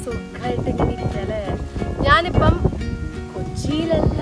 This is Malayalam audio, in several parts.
സുഖമായിട്ട് ഇങ്ങനെ ഇരിക്കല്ലേ ഞാനിപ്പം കൊച്ചിയിലല്ല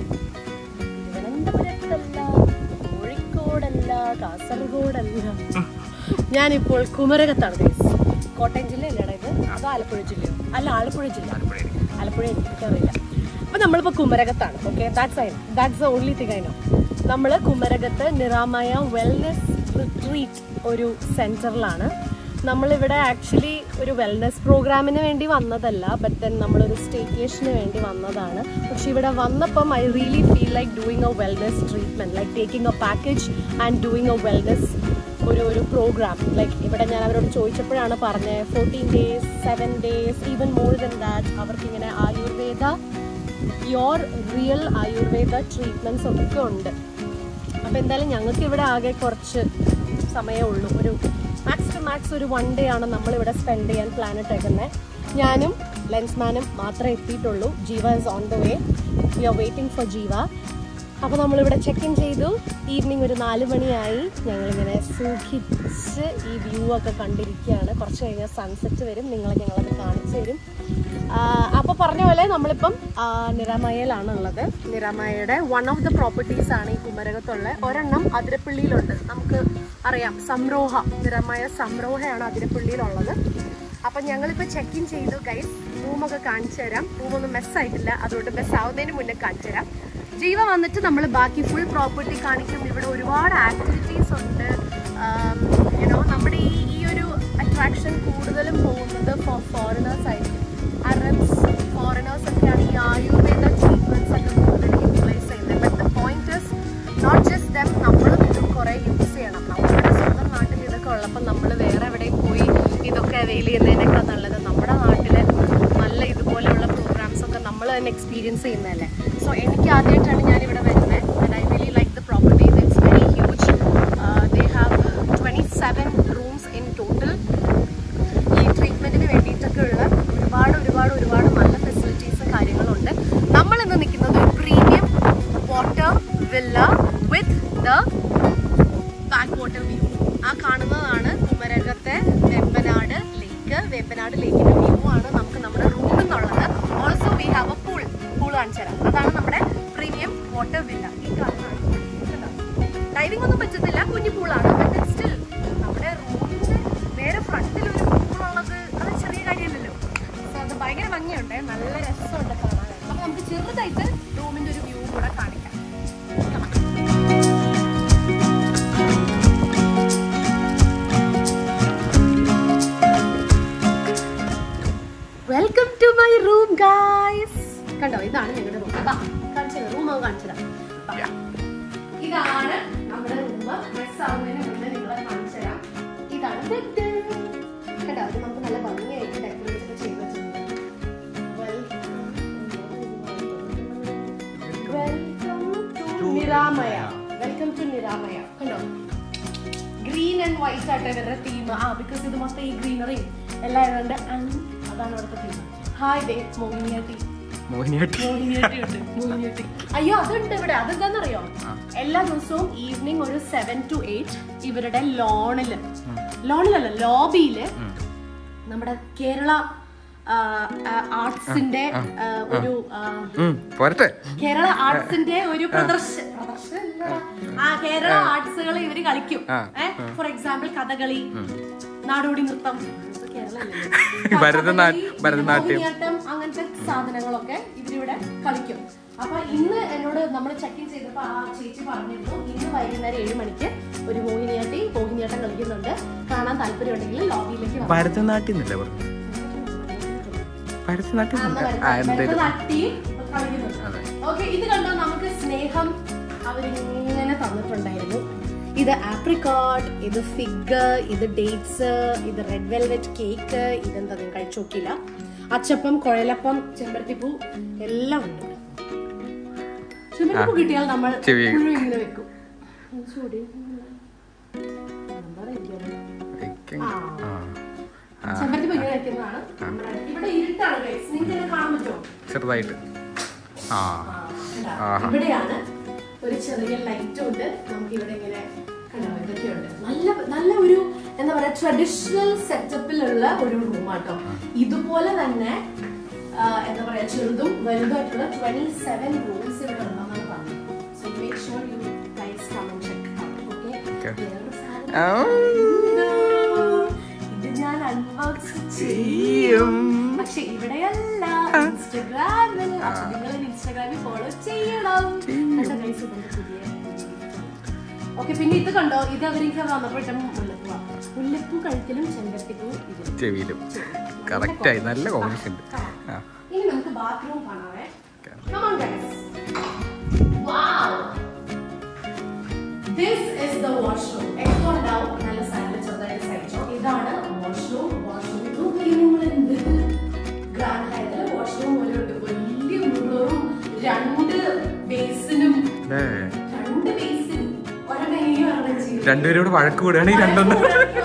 തിരുവനന്തപുരത്തല്ല കോഴിക്കോടല്ല കാസർഗോഡല്ല ഞാനിപ്പോൾ കുമരകത്താണ് guys. കോട്ടയം ജില്ലയല്ലേടാ ഇത് അതോ ആലപ്പുഴ ജില്ലയോ അല്ല ആലപ്പുഴ ജില്ല ആലപ്പുഴ എനിക്കറിയില്ല അപ്പൊ നമ്മളിപ്പോ കുമരകത്താണ് okay that's I that's the only thing I know നമ്മൾ കുമരകത്ത് നിറാമയ വെൽനെസ് റിട്രീറ്റ് ഒരു സെന്ററിലാണ് നമ്മളിവിടെ ആക്ച്വലി ഒരു വെൽനെസ് പ്രോഗ്രാമിന് വേണ്ടി വന്നതല്ല ബട്ട് ദെൻ നമ്മളൊരു സ്റ്റേക്കേഷന് വേണ്ടി വന്നതാണ് പക്ഷെ ഇവിടെ വന്നപ്പം I really feel like doing a wellness treatment like taking a package and doing a wellness ഒരു ഒരു പ്രോഗ്രാം ലൈക്ക് ഇവിടെ ഞാൻ അവരോട് ചോദിച്ചപ്പോഴാണ് പറഞ്ഞത് fourteen days seven days even more than that അവർക്കിങ്ങനെ Ayurveda pure real Ayurveda treatments ഒക്കെ ഉണ്ട് അപ്പോൾ എന്തായാലും ഞങ്ങൾക്ക് ഇവിടെ ആകെ കുറച്ച് സമയമേ ഉള്ളൂ ഒരു മാക്സ് ടു മാക്സ് ഒരു വൺ ഡേ ആണ് നമ്മളിവിടെ സ്പെൻഡ് ചെയ്യാൻ പ്ലാൻ ഇട്ടേക്കുന്നത് ഞാനും ലെൻസ്മാനും മാത്രമേ എത്തിയിട്ടുള്ളൂ Jeeva is on the way we are waiting for Jeeva അപ്പോൾ നമ്മളിവിടെ ചെക്ക് ഇൻ ചെയ്തു ഈവനിങ് ഒരു നാല് മണിയായി ഞങ്ങളിങ്ങനെ സൂക്ഷിച്ച് ഈ വ്യൂ ഒക്കെ കണ്ടിരിക്കുകയാണ് കുറച്ച് കഴിഞ്ഞാൽ സൺസെറ്റ് വരും നിങ്ങളെ ഞങ്ങളത് കാണിച്ചു തരും അപ്പോൾ പറഞ്ഞ പോലെ നമ്മളിപ്പം ആ, നിരാമയയിലാണ് ഉള്ളത് നിരാമയയുടെ വൺ ഓഫ് ദ പ്രോപ്പർട്ടീസ് ആണ് ഈ കുമരകത്തുള്ള ഒരെണ്ണം അതിരപ്പള്ളിയിലുണ്ട് നമുക്ക് അറിയാം സംരോഹ നിരാമയ സംരോഹയാണ് അതിരപ്പള്ളിയിലുള്ളത് അപ്പം ഞങ്ങളിപ്പോൾ ചെക്ക് ഇൻ ചെയ്തു ഗൈസ് റൂമൊക്കെ കാണിച്ചു തരാം റൂമൊന്നും മെസ്സായിട്ടില്ല അതുകൊണ്ട് മെസ് ആവുന്നതിന് മുന്നേ കാണിച്ചു തരാം ജീവ വന്നിട്ട് നമ്മൾ ബാക്കി ഫുൾ പ്രോപ്പർട്ടി കാണിക്കും ഇവിടെ ഒരുപാട് ആക്ടിവിറ്റീസ് ഉണ്ട് യുനോ നമ്മുടെ ഈ ഈ ഒരു അട്രാക്ഷൻ കൂടുതലും പോകുന്നത് ഫോർ ഫോറിനേഴ്സ് ആയിരിക്കും അറബ്സ് ഫോറിനേഴ്സ് ഒക്കെയാണ് ഈ ആയുർവേദ ട്രീറ്റ്മെന്റ്സ് ഒക്കെ കൂടുതൽ യൂട്ടിലൈസ് ചെയ്യുന്നത് but the point is not just them നമ്മളും ഇത് കുറേ യൂസ് ചെയ്യണം നമ്മുടെ സ്വന്തം നാട്ടിൽ ഇതൊക്കെ ഉള്ളപ്പോൾ നമ്മൾ വേറെ എവിടെയും പോയി ഇതൊക്കെ അവെയിൽ ചെയ്യുന്നതിനേക്കാൾ നല്ലത് നമ്മുടെ നാട്ടിൽ നല്ല ഇതുപോലെയുള്ള പ്രോഗ്രാംസ് ഒക്കെ നമ്മൾ തന്നെ എക്സ്പീരിയൻസ് ചെയ്യുന്നതല്ലേ സോ എനിക്ക് ആദ്യമായിട്ടാണ് ഞാൻ ഇവിടെ വരുന്നത് and I really like the property it's very huge they have twenty seven rooms in total ഈ ട്രീറ്റ്മെന്റിന് വേണ്ടിയിട്ടൊക്കെ ഉള്ള ഒരുപാട് ഒരുപാട് ഒരുപാട് നല്ല ഫെസിലിറ്റീസും കാര്യങ്ങളുണ്ട് നമ്മൾ ഇന്ന് നിൽക്കുന്നത് ഒരു premium water villa with the backwater view ആ കാണുന്നതാണ് കുമരകത്തെ വെമ്പനാട് ലേക്ക് വേമ്പനാട് ലേക്കിന്റെ വ്യൂ ആണ് നമുക്ക് നമ്മുടെ റൂമിൽ നിന്നുള്ളത് also we have a pool pool കാണിച്ചു തരാം അതാണ് നമ്മുടെ പ്രീമിയം വാട്ടർ വില്ല ഈ കാണുന്നതാണ് ഡൈവിംഗ് ഒന്നും പറ്റത്തില്ല കുഞ്ഞു പൂളാണ് ബട്ട് സ്റ്റിൽ നമ്മുടെ റൂമിന്റെ നേരെ ഫ്രണ്ടിൽ ഒരു പൂളുള്ളത് അത് ചെറിയ കാര്യമല്ലല്ലോ സോ അത് ഭയങ്കര ഭംഗിയുണ്ട് നല്ല രസമുണ്ട് കാണാൻ അപ്പൊ നമുക്ക് ചെറുതായിട്ട് റൂമിന്റെ ഒരു വ്യൂ കൂടെ കാണിക്കാം Come on. Welcome to my room guys കണ്ടോ ഇതാണ് ഞങ്ങളുടെ റൂം ബാ കാണിച്ചു റൂം കാണിച്ചതാ ഇതാണ് നമ്മുടെ റൂം ഡ്രസ് ആവുന്നതിന് മുന്നേ നിങ്ങളെ കാണിച്ചു തരാം ഇതാണ് ബെഡ് കണ്ടോ ഇത് നമുക്ക് നല്ല ഭംഗിയായിട്ട് ഡെക്കറേറ്റ് ഒക്കെ ചെയ്ത് വെച്ചിട്ടുണ്ട് welcome to Niramaya welcome to Niramaya കണ്ടോ ഗ്രീൻ ആൻഡ് വൈറ്റ് ആയിട്ട് ഇവരുടെ തീം ആ ബിക്കോസ് ഇത് മൊത്തം ഈ ഗ്രീനറി എല്ലാം ആയതുകൊണ്ട് and അതാണ് അവിടുത്തെ തീം ഹായ് ദേ മോഹിനിയാട്ടി മോഹിനിയാട്ടി മോഹിനിയാട്ടി ഉണ്ട് മോഹിനിയാട്ടി അയ്യോ അതുണ്ട് ഇവിടെ അതെന്താണെന്നറിയോ എല്ലാ ദിവസവും ഈവനിങ് ഒരു സെവൻ ടു എയ്റ്റ് ഇവരുടെ ലോണില് ലോണിലല്ല ലോബിയില് നമ്മുടെ കേരള ആർട്സിന്റെ ഒരു ആ, ഉം, പോരട്ടെ കേരള ആർട്സിന്റെ ഒരു പ്രദർശന പ്രദർശനമല്ല. ആ കേരള ആർട്സുകൾ ഇവര് കളിക്കും ആ, ഫോർ എക്സാമ്പിൾ കഥകളി നാടോടി നൃത്തം ഇത് കേരളമല്ലല്ലോ. ഭരതനാ- കഥകളി, ഭരതനാട്യം. മോഹിനിയാട്ടം അങ്ങനത്തെ സാധനങ്ങളൊക്കെ ഇവരിവിടെ കളിക്കും അപ്പൊ ഇന്ന് എന്നോട് നമ്മൾ ചെക്ക് ഇൻ ചെയ്തപ്പോ ആ ചേച്ചി പറഞ്ഞിരുന്നു ഇന്ന് വൈകുന്നേരം ഏഴ് മണിക്ക് ഒരു മോഹിനിയാട്ടി മോഹിനിയാട്ടം കളിക്കുന്നുണ്ട് കാണാൻ താല്പര്യം ഉണ്ടെങ്കിൽ ലോബിയിലേക്ക് വരാം. ഭരതനാട്യം എന്നല്ലേ പറഞ്ഞു ഭരതനാട്യം ആ, എന്നല്ല. ഭരത- ആ എന്തായാലും ഭരതനാട്യം കളിക്കുന്നുണ്ട് അതെ. ഓക്കെ ഇത് കണ്ടോ നമുക്ക് സ്നേഹം അവരിങ്ങനെ തന്നിട്ടുണ്ടായിരുന്നു ഇത് ആപ്രിക്കോട്ട് ഇത് ഫിഗ് ഇത് ഡേറ്റ്സ് ഇത് റെഡ് വെൽവെറ്റ് കേക്ക് ഇതെന്താ ഞാൻ കഴിച്ചു നോക്കിയില്ല അച്ചപ്പം കുഴലപ്പം ചെമ്പരത്തിപ്പൂ എല്ലാം ഉണ്ട് ചെമ്പരത്തിപ്പൂ കിട്ടിയാൽ നമ്മൾ ചെവി. എപ്പോഴും ഇങ്ങനെ വെക്കും ചൂടി. എന്താ എനിക്കത്? കഴിക്കാൻ- ആ. ആ. ആ, ചെമ്പരത്തിപ്പൂ ഇങ്ങനെ വെക്കുന്നതാണ് നമ്മുടെ ഇവിടെ ഇരുട്ടാണ് guys. നിങ്ങൾക്ക് ഇത് കാണാൻ പറ്റുമോ ചെറുതായിട്ട് ആ കണ്ടോ? ആഹാ. ഇവിടെയാണ് ഒരു ചെറിയ ലൈറ്റും ഉണ്ട് നമുക്ക് ഇവിടെ ഇങ്ങനെ കണ്ടോ ഇതൊക്കെയുണ്ട് നല്ല നല്ല ഒരു എന്താ പറയാ ട്രഡീഷണൽ സെറ്റപ്പിലുള്ള ഒരു റൂമാട്ടോ ഇതുപോലെ തന്നെ ആ, എന്താ പറയാ ചെറുതും വലുതായിട്ടുള്ള ട്വന്റി സെവൻ റൂംസ് ഇവിടെ ഉണ്ടെന്നാണ് പറഞ്ഞത് so make sure you guys come and check okay Okay. വേറൊരു സാധനം ആ. ഇത് ഞാൻ അൺബോക്സ് ചെയ്യും. പക്ഷെ ഇവിടെയല്ല ഇൻസ്റ്റഗ്രാമിൽ അപ്പൊ നിങ്ങൾ ഇൻസ്റ്റഗ്രാമിൽ ഫോളോ ചെയ്യണം കണ്ടോ guys, ഇതെന്റെ പുതിയ ഓക്കെ പിന്നെ ഇത് കണ്ടോ ഇത് അവർക്ക് വന്നപ്പോ ഇട്ട മുല്ലപ്പൂ മുല്ലപ്പൂ കഴിക്കലും ചെമ്പരത്തിപ്പൂ ഇതിലും ചെവിയിലും കറക്റ്റായി നല്ല കോമ്പിനേഷൻ ഉണ്ട് ആ ഇനി നമുക്ക് ബാത്റൂം കാണാവേ Okay. Come on, guys. Wow. This is the washroom. Echo ഉണ്ടാവും നല്ല സൈഡിൽ ചെറുതായിട്ട് സഹിച്ചോ ഇതാണ് വാഷ്റൂം വാഷ്റൂം നോക്കി നിങ്ങൾ എന്ത് ഗ്രാൻഡ് ആയിട്ടുള്ള വാഷ്റൂം പോലെ ഉണ്ട് വലിയ മുഴുവനും രണ്ട് ബേസിനും ഏ, രണ്ട് ബേസിനും ഒരെണ്ണം ഈ ഒരെണ്ണം ചെയ്യും രണ്ടുപേരും കൂടെ വഴക്ക് കൂടുകയാണ് ഈ രണ്ടെണ്ണം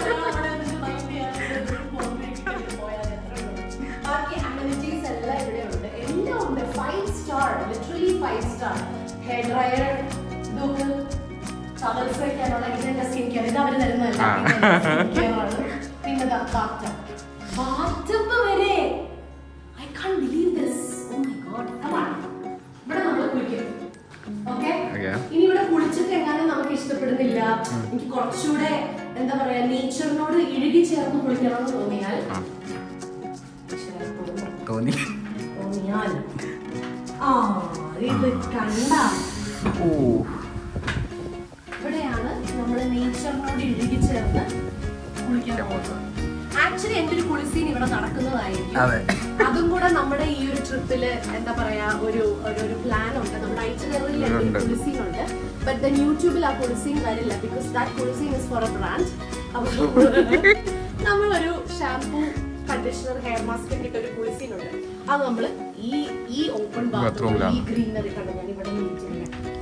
ബാക്കി amenities എല്ലാം ഇവിടെയുണ്ട്. എല്ലാം ഉണ്ട്. Five star, literally five star. Hair dryer, ഇതൊക്കെ towels വെക്കാനുള്ള ഇതിന്റെ skin care. ഇത് അവര് തരുന്നതല്ല. ആ. ഇതിന്റെ skin care ആണ്. പിന്നെ ദാ bathtub. Bathtub വരെ. I can't believe this. Oh my God. Come on. ഇവിടെ നമ്മൾ കുളിക്കും. Okay? Okay. ഇനി ഇവിടെ കുളിച്ചിട്ട് എങ്ങാനും നമുക്ക് ഇഷ്ടപ്പെടുന്നില്ല എനിക്ക് കുറച്ചുകൂടെ എന്താ പറയാ നേച്ചറിനോട് ഇഴുകി ചേർന്ന് കുളിക്കണം എന്ന് തോന്നിയാൽ ആ. ചേർത്തോളൂ. തോന്നി തോന്നിയാൽ ആ ഇത് കണ്ട ഓ ഇവിടെയാണ് നമ്മൾ നേച്ചറിനോട് ഇഴുകി ചേർന്ന് കുളിക്കാൻ പോകുന്നത് ആക്ച്വലി എന്റെ ഒരു കുളിസീൻ ഇവിടെ നടക്കുന്നതായിരിക്കും അതെ അതും കൂടെ നമ്മുടെ ഈ ഒരു ട്രിപ്പില് എന്താ പറയാ ഒരു ഒരു ഒരു പ്ലാൻ ഉണ്ട് നമ്മുടെ ഐറ്റിനറിയിൽ ഉണ്ട്. കുളിസീൻ ഉണ്ട് ബട്ട് ദെൻ യൂട്യൂബിൽ ആ കുളിസീൻ വരില്ല ബിക്കോസ് ദാറ്റ് കുളിസീൻ ഇസ് ഫോർ എ ബ്രാൻഡ് അപ്പോൾ നമ്മളൊരു ഷാംപൂ കണ്ടീഷണർ ഹെയർ മാസ്ക് ഒക്കെ ഇട്ട ഒരു കുളിസീൻ ഉണ്ട് അത് നമ്മൾ ഈ ഈ ഓപ്പൺ ബാത്റൂം ബാത്റൂമിലാണ്. ഈ ഗ്രീനറി കണ്ടു ഞാൻ ഇവിടെ നീറ്റില്ല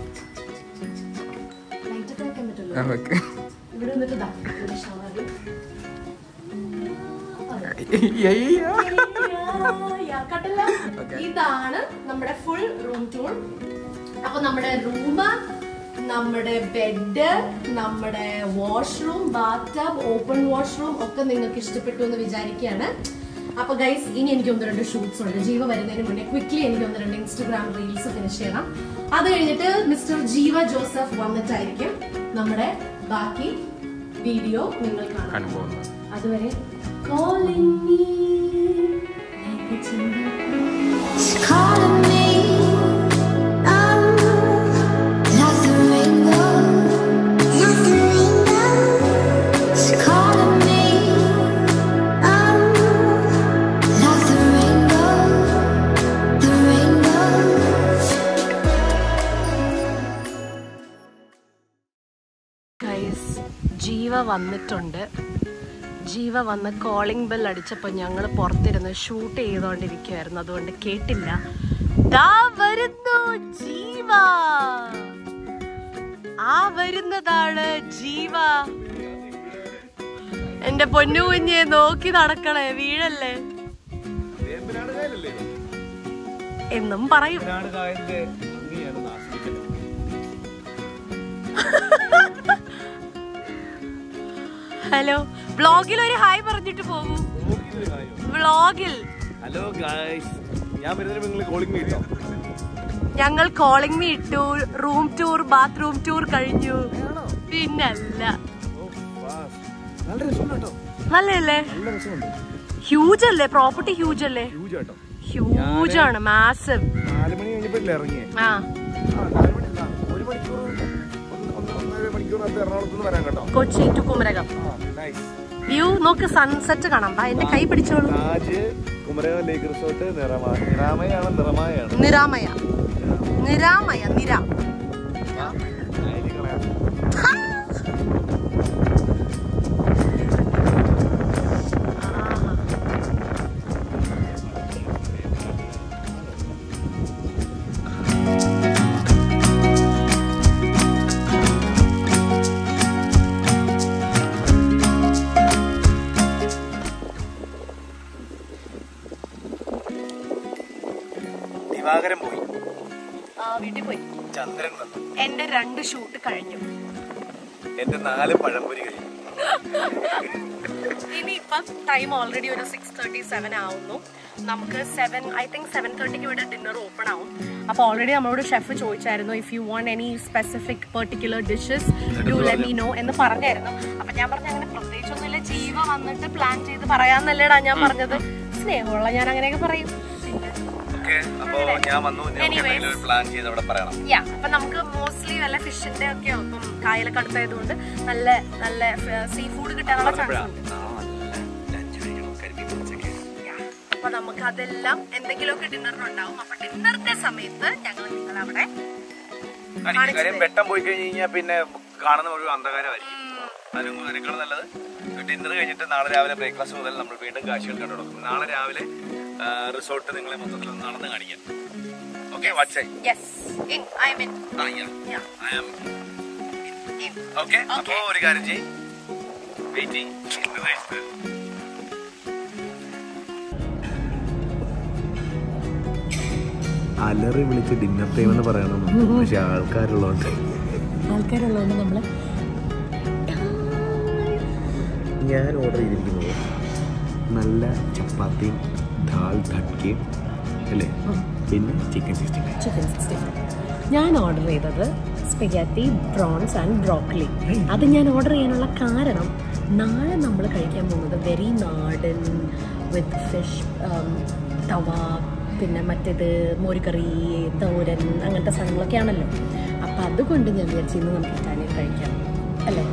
ലൈറ്റ് ഒക്കെ വെക്കാൻ പറ്റുമല്ലോ നമുക്ക് ഇവിടെ നിന്നിട്ട് ദാ ഒരു ഷവർ അയ്യോ. കണ്ടല്ലോ? Okay. ഇതാണ് നമ്മുടെ ഫുൾ റൂം ടൂർ അപ്പൊ നമ്മുടെ റൂം നമ്മുടെ ബെഡ് നമ്മുടെ വാഷ്റൂം ബാത്ടബ് ഓപ്പൺ വാഷ്റൂം ഒക്കെ നിങ്ങൾക്ക് ഇഷ്ടപ്പെട്ടു എന്ന് വിചാരിക്കുകയാണ് അപ്പൊ ഗൈസ് ഇനി എനിക്ക് ഒന്ന് രണ്ട് ഷൂട്ട്സ് ഉണ്ട് ജീവ വരുന്നതിന് മുന്നേ ക്വിക്ലി എനിക്ക് ഒന്ന് രണ്ട് ഇൻസ്റ്റഗ്രാം റീൽസ് ഫിനിഷ് ചെയ്യണം അത് കഴിഞ്ഞിട്ട് മിസ്റ്റർ ജീവ ജോസഫ് വന്നിട്ടായിരിക്കും നമ്മുടെ ബാക്കി വീഡിയോ നിങ്ങൾ കാണാം അനുഭവം അതുവരെ calling me like a tender It's calling me, oh, like the rainbow, like the rainbow. It's calling me, oh, like the rainbow, the rainbow. Guys Jeeva വന്നിട്ടുണ്ട് ജീവ വന്ന് കോളിംഗ് ബെൽ അടിച്ചപ്പോൾ ഞങ്ങൾ പുറത്തിരുന്ന് ഷൂട്ട് ചെയ്തുകൊണ്ടിരിക്കുവായിരുന്നു അതുകൊണ്ട് കേട്ടില്ല ദാ വരുന്നു ജീവ ആ വരുന്നതാണ് ജീവ എന്റെ പൊന്നു കുഞ്ഞെ നോക്കി നടക്കണേ വീഴല്ലേ എന്നും പറയും ഹലോ വ്ളോഗിൽ ഒരു ഹായ് പറഞ്ഞിട്ട് പോകൂ വ്ളോഗിൽ ഹലോ ഗായ്സ് ഞാൻ വരുന്നതിന് നിങ്ങൾ കോളിംഗ് മീറ്റോ ഞങ്ങൾ കോളിംഗ് മീ ഇട്ടു റൂം ടൂർ ബാത്റൂം ടൂർ കഴിഞ്ഞു പിന്നല്ല നല്ല രസമുണ്ട് കേട്ടോ നല്ലല്ലേ നല്ല രസമുണ്ട് ഹ്യൂജ് അല്ലേ പ്രോപ്പർട്ടി ഹ്യൂജ് അല്ലേ ഹ്യൂജ് കേട്ടോ ഹ്യൂജ് ആണ് മാസീവ് നാല് മണി കഴിഞ്ഞപ്പോഴല്ലേ ഇറങ്ങിയേ ആ ആ നാല് മണി അല്ല ഒരു മണിക്കൂർ ഒന്ന് ഒന്ന് ഒന്നര മണിക്കൂറിനകത്ത് എറണാകുളത്ത് നിന്ന് വരാൻ കേട്ടോ കൊച്ചി ടു കുമരകം ആ നൈസ് വ്യൂ നോക്ക് സൺസെറ്റ് കാണാം ബാ എന്റെ കൈ പിടിച്ചോളൂ താജ് കുമരകം ലേക്ക് റിസോർട്ട് നിറമ നിറാമയാണ് നിറമായാണ് നിരാമയ നിരാമയ നിര ദിവാകരൻ പോയി ആ വീട്ടിൽ പോയി ചന്ദ്രൻ വന്നു എന്റെ രണ്ട് ഷൂട്ട് കഴിഞ്ഞു എന്റെ നാല് പഴംപൊരി കഴിഞ്ഞു ഇനി ഇപ്പം ടൈം ഓൾറെഡി ഒരു സിക്സ് തേർട്ടി സെവൻ ആവുന്നു നമുക്ക് സെവൻ ഐ തിങ്ക് സെവൻ തേർട്ടിക്ക് ഇവിടെ ഡിന്നർ ഓപ്പൺ ആവും അപ്പോൾ ഓൾറെഡി നമ്മളോട് ഷെഫ് ചോദിച്ചായിരുന്നു if you want any specific particular dishes do let me know എന്ന് പറഞ്ഞായിരുന്നു അപ്പം ഞാൻ പറഞ്ഞ അങ്ങനെ പ്രത്യേകിച്ചൊന്നുമില്ല ജീവ വന്നിട്ട് പ്ലാൻ ചെയ്ത് പറയാന്നല്ലേടാ ഞാൻ പറഞ്ഞത് സ്നേഹമുള്ള ഞാൻ അങ്ങനെയൊക്കെ പറയും ഓക്കെ അപ്പോ ഞാൻ വന്നു ഞാൻ Anyways. എന്തെങ്കിലും ഒരു പ്ലാൻ ചെയ്ത് അവിടെ പറയണം യാ അപ്പൊ നമുക്ക് മോസ്റ്റ്ലി വല്ല ഫിഷിന്റെ ഒക്കെയോ ഇപ്പം കായലൊക്കെ അടുത്തായതുകൊണ്ട് നല്ല നല്ല സീ ഫുഡ് കിട്ടാനുള്ള ചാൻസ് ഉണ്ട് അപ്പൊ നമുക്ക് അതെല്ലാം എന്തെങ്കിലുമൊക്കെ ഡിന്നറിനുണ്ടാവും അപ്പൊ ഡിന്നറിന്റെ സമയത്ത് ഞങ്ങൾ നിങ്ങൾ അവിടെ കാര്യം വെട്ടം പോയി കഴിഞ്ഞ് കഴിഞ്ഞാൽ പിന്നെ കാണുന്ന ഒരു അന്ധകാരമായിരിക്കും അതിനും അതിനേക്കാൾ നല്ലത് ഡിന്നർ കഴിഞ്ഞിട്ട് നാളെ രാവിലെ ബ്രേക്ക്ഫാസ്റ്റ് മുതൽ നമ്മൾ വീണ്ടും കാഴ്ചകൾ കണ്ടു തുടങ്ങും നാളെ രാവിലെ റിസോർട്ട് നിങ്ങളെ മൊത്തത്തിൽ ഒന്ന് നടന്ന് കാണിക്കാം okay what say yes in I mean okay അപ്പോ ഒരു കാര്യം ചെയ്യും വെയിറ്റ് അലറി വിളിച്ച് ഡിന്നർ ടൈം എന്ന് പറയണം പക്ഷെ ആൾക്കാരുള്ളതുകൊണ്ട് ആൾക്കാരുള്ളതുകൊണ്ട് നമ്മള് ഞാൻ ഓർഡർ ചെയ്തിരിക്കുന്നത് നല്ല ചപ്പാത്തിയും ദാൽ ധഡ്ക്കയും അല്ലേ പിന്നെ chicken sixty five chicken sixty five ഞാൻ ഓർഡർ ചെയ്തത് സ്പെഗാറ്റി പ്രോൺസ് ആൻഡ് ബ്രോക്കലി അത് ഞാൻ ഓർഡർ ചെയ്യാനുള്ള കാരണം നാളെ നമ്മൾ കഴിക്കാൻ പോകുന്നത് വെരി നാടൻ വിത്ത് ഫിഷ് തവ പിന്നെ മറ്റേത് മോരുകറി തോരൻ അങ്ങനത്തെ സാധനങ്ങളൊക്കെ ആണല്ലോ അപ്പം അതുകൊണ്ട് ഞാൻ വിചാരിച്ചു ഇന്ന് നമുക്ക് ഇറ്റാലിയൻ കഴിക്കാം അല്ലേ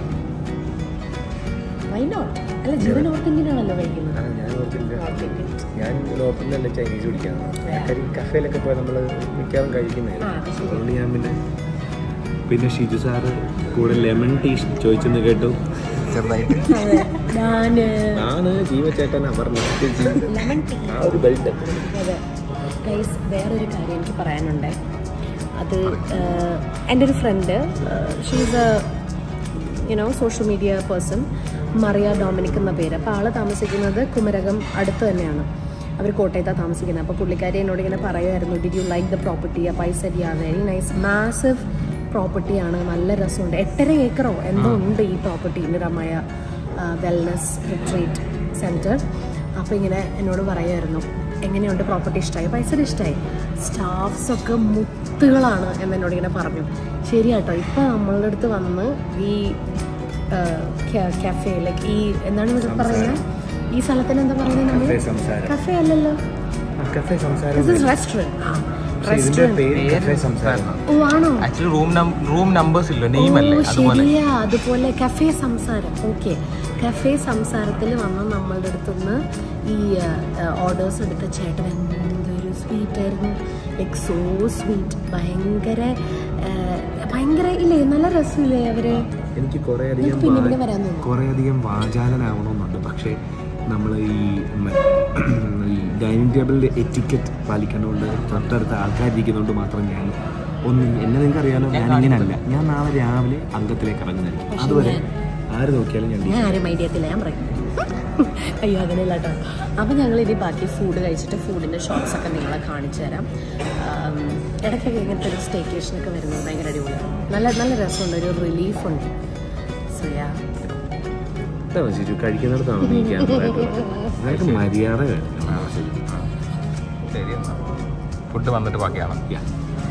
വൈനോ അല്ല ജീവൻ ഓർത്ത് ഇങ്ങനെയാണല്ലോ കഴിക്കുന്നത് ഞാൻ ഓർത്തില്ല ഓക്കെ ഞാൻ നോർത്തിലല്ല ചൈനീസ് കുടിക്കാണ് കാര്യം കഫേലൊക്കെ പോയി നമ്മൾ മിക്കവാറും കഴിക്കുന്നത് ആ, അത് ശരി. അതുകൊണ്ട് ഞാൻ പിന്നെ പിന്നെ ഷിജു സാറ് കൂടെ ലെമൺ ടീ ചോദിച്ചെന്ന് കേട്ടു ചെറുതായിട്ട് അതെ ഞാൻ ആണ് ജീവചേട്ടൻ അമർന്ന ലെമൺ ടീ ആ ഒരു ബെൽറ്റ് അതെ ഗൈസ് വേറൊരു കാര്യം എനിക്ക് പറയാനുണ്ട് അത് ആഹ്, എൻ്റെ ഒരു friend she's a you know social media person Maria Dominic എന്ന പേര് അപ്പോൾ ആൾ താമസിക്കുന്നത് കുമരകം അടുത്ത് തന്നെയാണ് അവർ കോട്ടയത്താണ് താമസിക്കുന്നത് അപ്പോൾ പുള്ളിക്കാരി എന്നോട് ഇങ്ങനെ പറയുമായിരുന്നു did you like the property അപ്പോൾ I said ya very nice massive പ്രോപ്പർട്ടിയാണ് നല്ല രസമുണ്ട് എട്ടര ഏക്കറോ എന്തോ ഉണ്ട് ഈ property Niramaya wellness retreat centre അപ്പോൾ ഇങ്ങനെ എന്നോട് പറയുമായിരുന്നു എങ്ങനെയുണ്ട് പ്രോപ്പർട്ടി ഇഷ്ടമായി പൈസ ഇഷ്ടമായി സ്റ്റാഫ്സ് ഒക്കെ മുത്തുകളാണ് എന്ന് എന്നോട് ഇങ്ങനെ പറഞ്ഞു ശരി കേട്ടോ ഇപ്പം നമ്മളുടെ അടുത്ത് വന്ന് ഈ കഫേ ലൈക്ക് ഈ എന്താണ് ഇവിടെ പറയുന്നത് ഈ സ്ഥലത്തിന് എന്താ പറയുന്നത് നമ്മൾ കഫേ സംസാരം. കഫേ അല്ലല്ലോ cafe Samsaram this is restaurant ഇതിന്റെ റെസ്റ്റോറൻറ്റ് പേര് കഫേ സംസാരം ഓ ആണോ ആക്ച്വലി റൂം റൂം നമ്പേഴ്സ് ഇല്ല നെയിം ഓ, അല്ലേ അതുപോലെ ശരിയാ അതുപോലെ കഫേ സംസാരം ഓക്കെ കഫേ സംസാരത്തിൽ വന്ന് നമ്മളുടെ അടുത്തുനിന്ന് ഈ ഓർഡേഴ്സ് എടുത്ത ചേട്ടൻ എന്തൊരു സ്വീറ്റ് ആയിരുന്നു ലൈക്ക് സോ സ്വീറ്റ് ഭയങ്കര ആ, ഭയങ്കര ഇല്ലേ നല്ല രസമില്ലേ അവര് എനിക്ക് കുറേ അധികം എനിക്ക് പിന്നെ പിന്നെ വരാൻ തോന്നുന്നു കുറേ അധികം വാചാലനാവണമെന്നുണ്ട് പക്ഷേ നമ്മൾ ഈ മ- ഈ ഡൈനിങ് ടേബിളിൽ എറ്റിക്കറ്റ് പാലിക്കേണ്ടതുകൊണ്ട് തൊട്ടടുത്ത ആൾക്കാരിരിക്കുന്നതുകൊണ്ട് മാത്രം ഞാൻ ഒന്നും എന്നെ നിങ്ങൾക്ക് അറിയാലോ ഞാൻ ഇങ്ങനെയല്ല ഞാൻ നാളെ രാവിലെ അംഗത്തിലേക്ക് ഇറങ്ങുന്നതായിരിക്കും അതുവരെ ആര് നോക്കിയാലും ഞാൻ ഞാൻ ആരും ഐഡിയത്തില്ല ഞാൻ പറയും അയ്യോ അങ്ങനെയല്ല കേട്ടോ അപ്പം ഞങ്ങൾ ഇനി ബാക്കി ഫുഡ് കഴിച്ചിട്ട് ഫുഡിൻ്റെ ഷോപ്സ് ഒക്കെ നിങ്ങളെ കാണിച്ചു തരാം ആം, ഇടയ്ക്കൊക്കെ ഇങ്ങനത്തെ ഒരു സ്റ്റേക്കേഷനൊക്കെ വരുന്നത് ഭയങ്കര അടിപൊളിയാണ് നല്ല നല്ല രസമുണ്ട് ഒരു റിലീഫുണ്ട് സോ യാ ഇതാണ് ശരി കഴിക്കുന്നിടത്താണ് നീ അതായത് മര്യാദ കാണിക്കണം. ശരി. ശരി എന്നാ ഫുഡ് വന്നിട്ട് ബാക്കിയാണ് Yeah.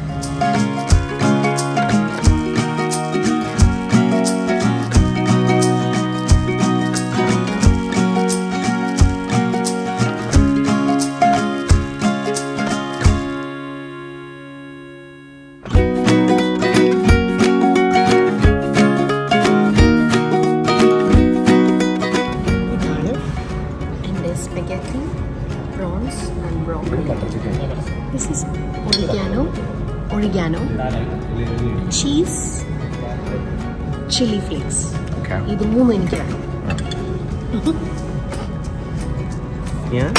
ഇതാണ് എൻ്റെ spaghetti prawns and broccoli this is oregano oregano cheese chilli flakes okay ഇത് മൂന്നും എനിക്ക് വേണം ഞാൻ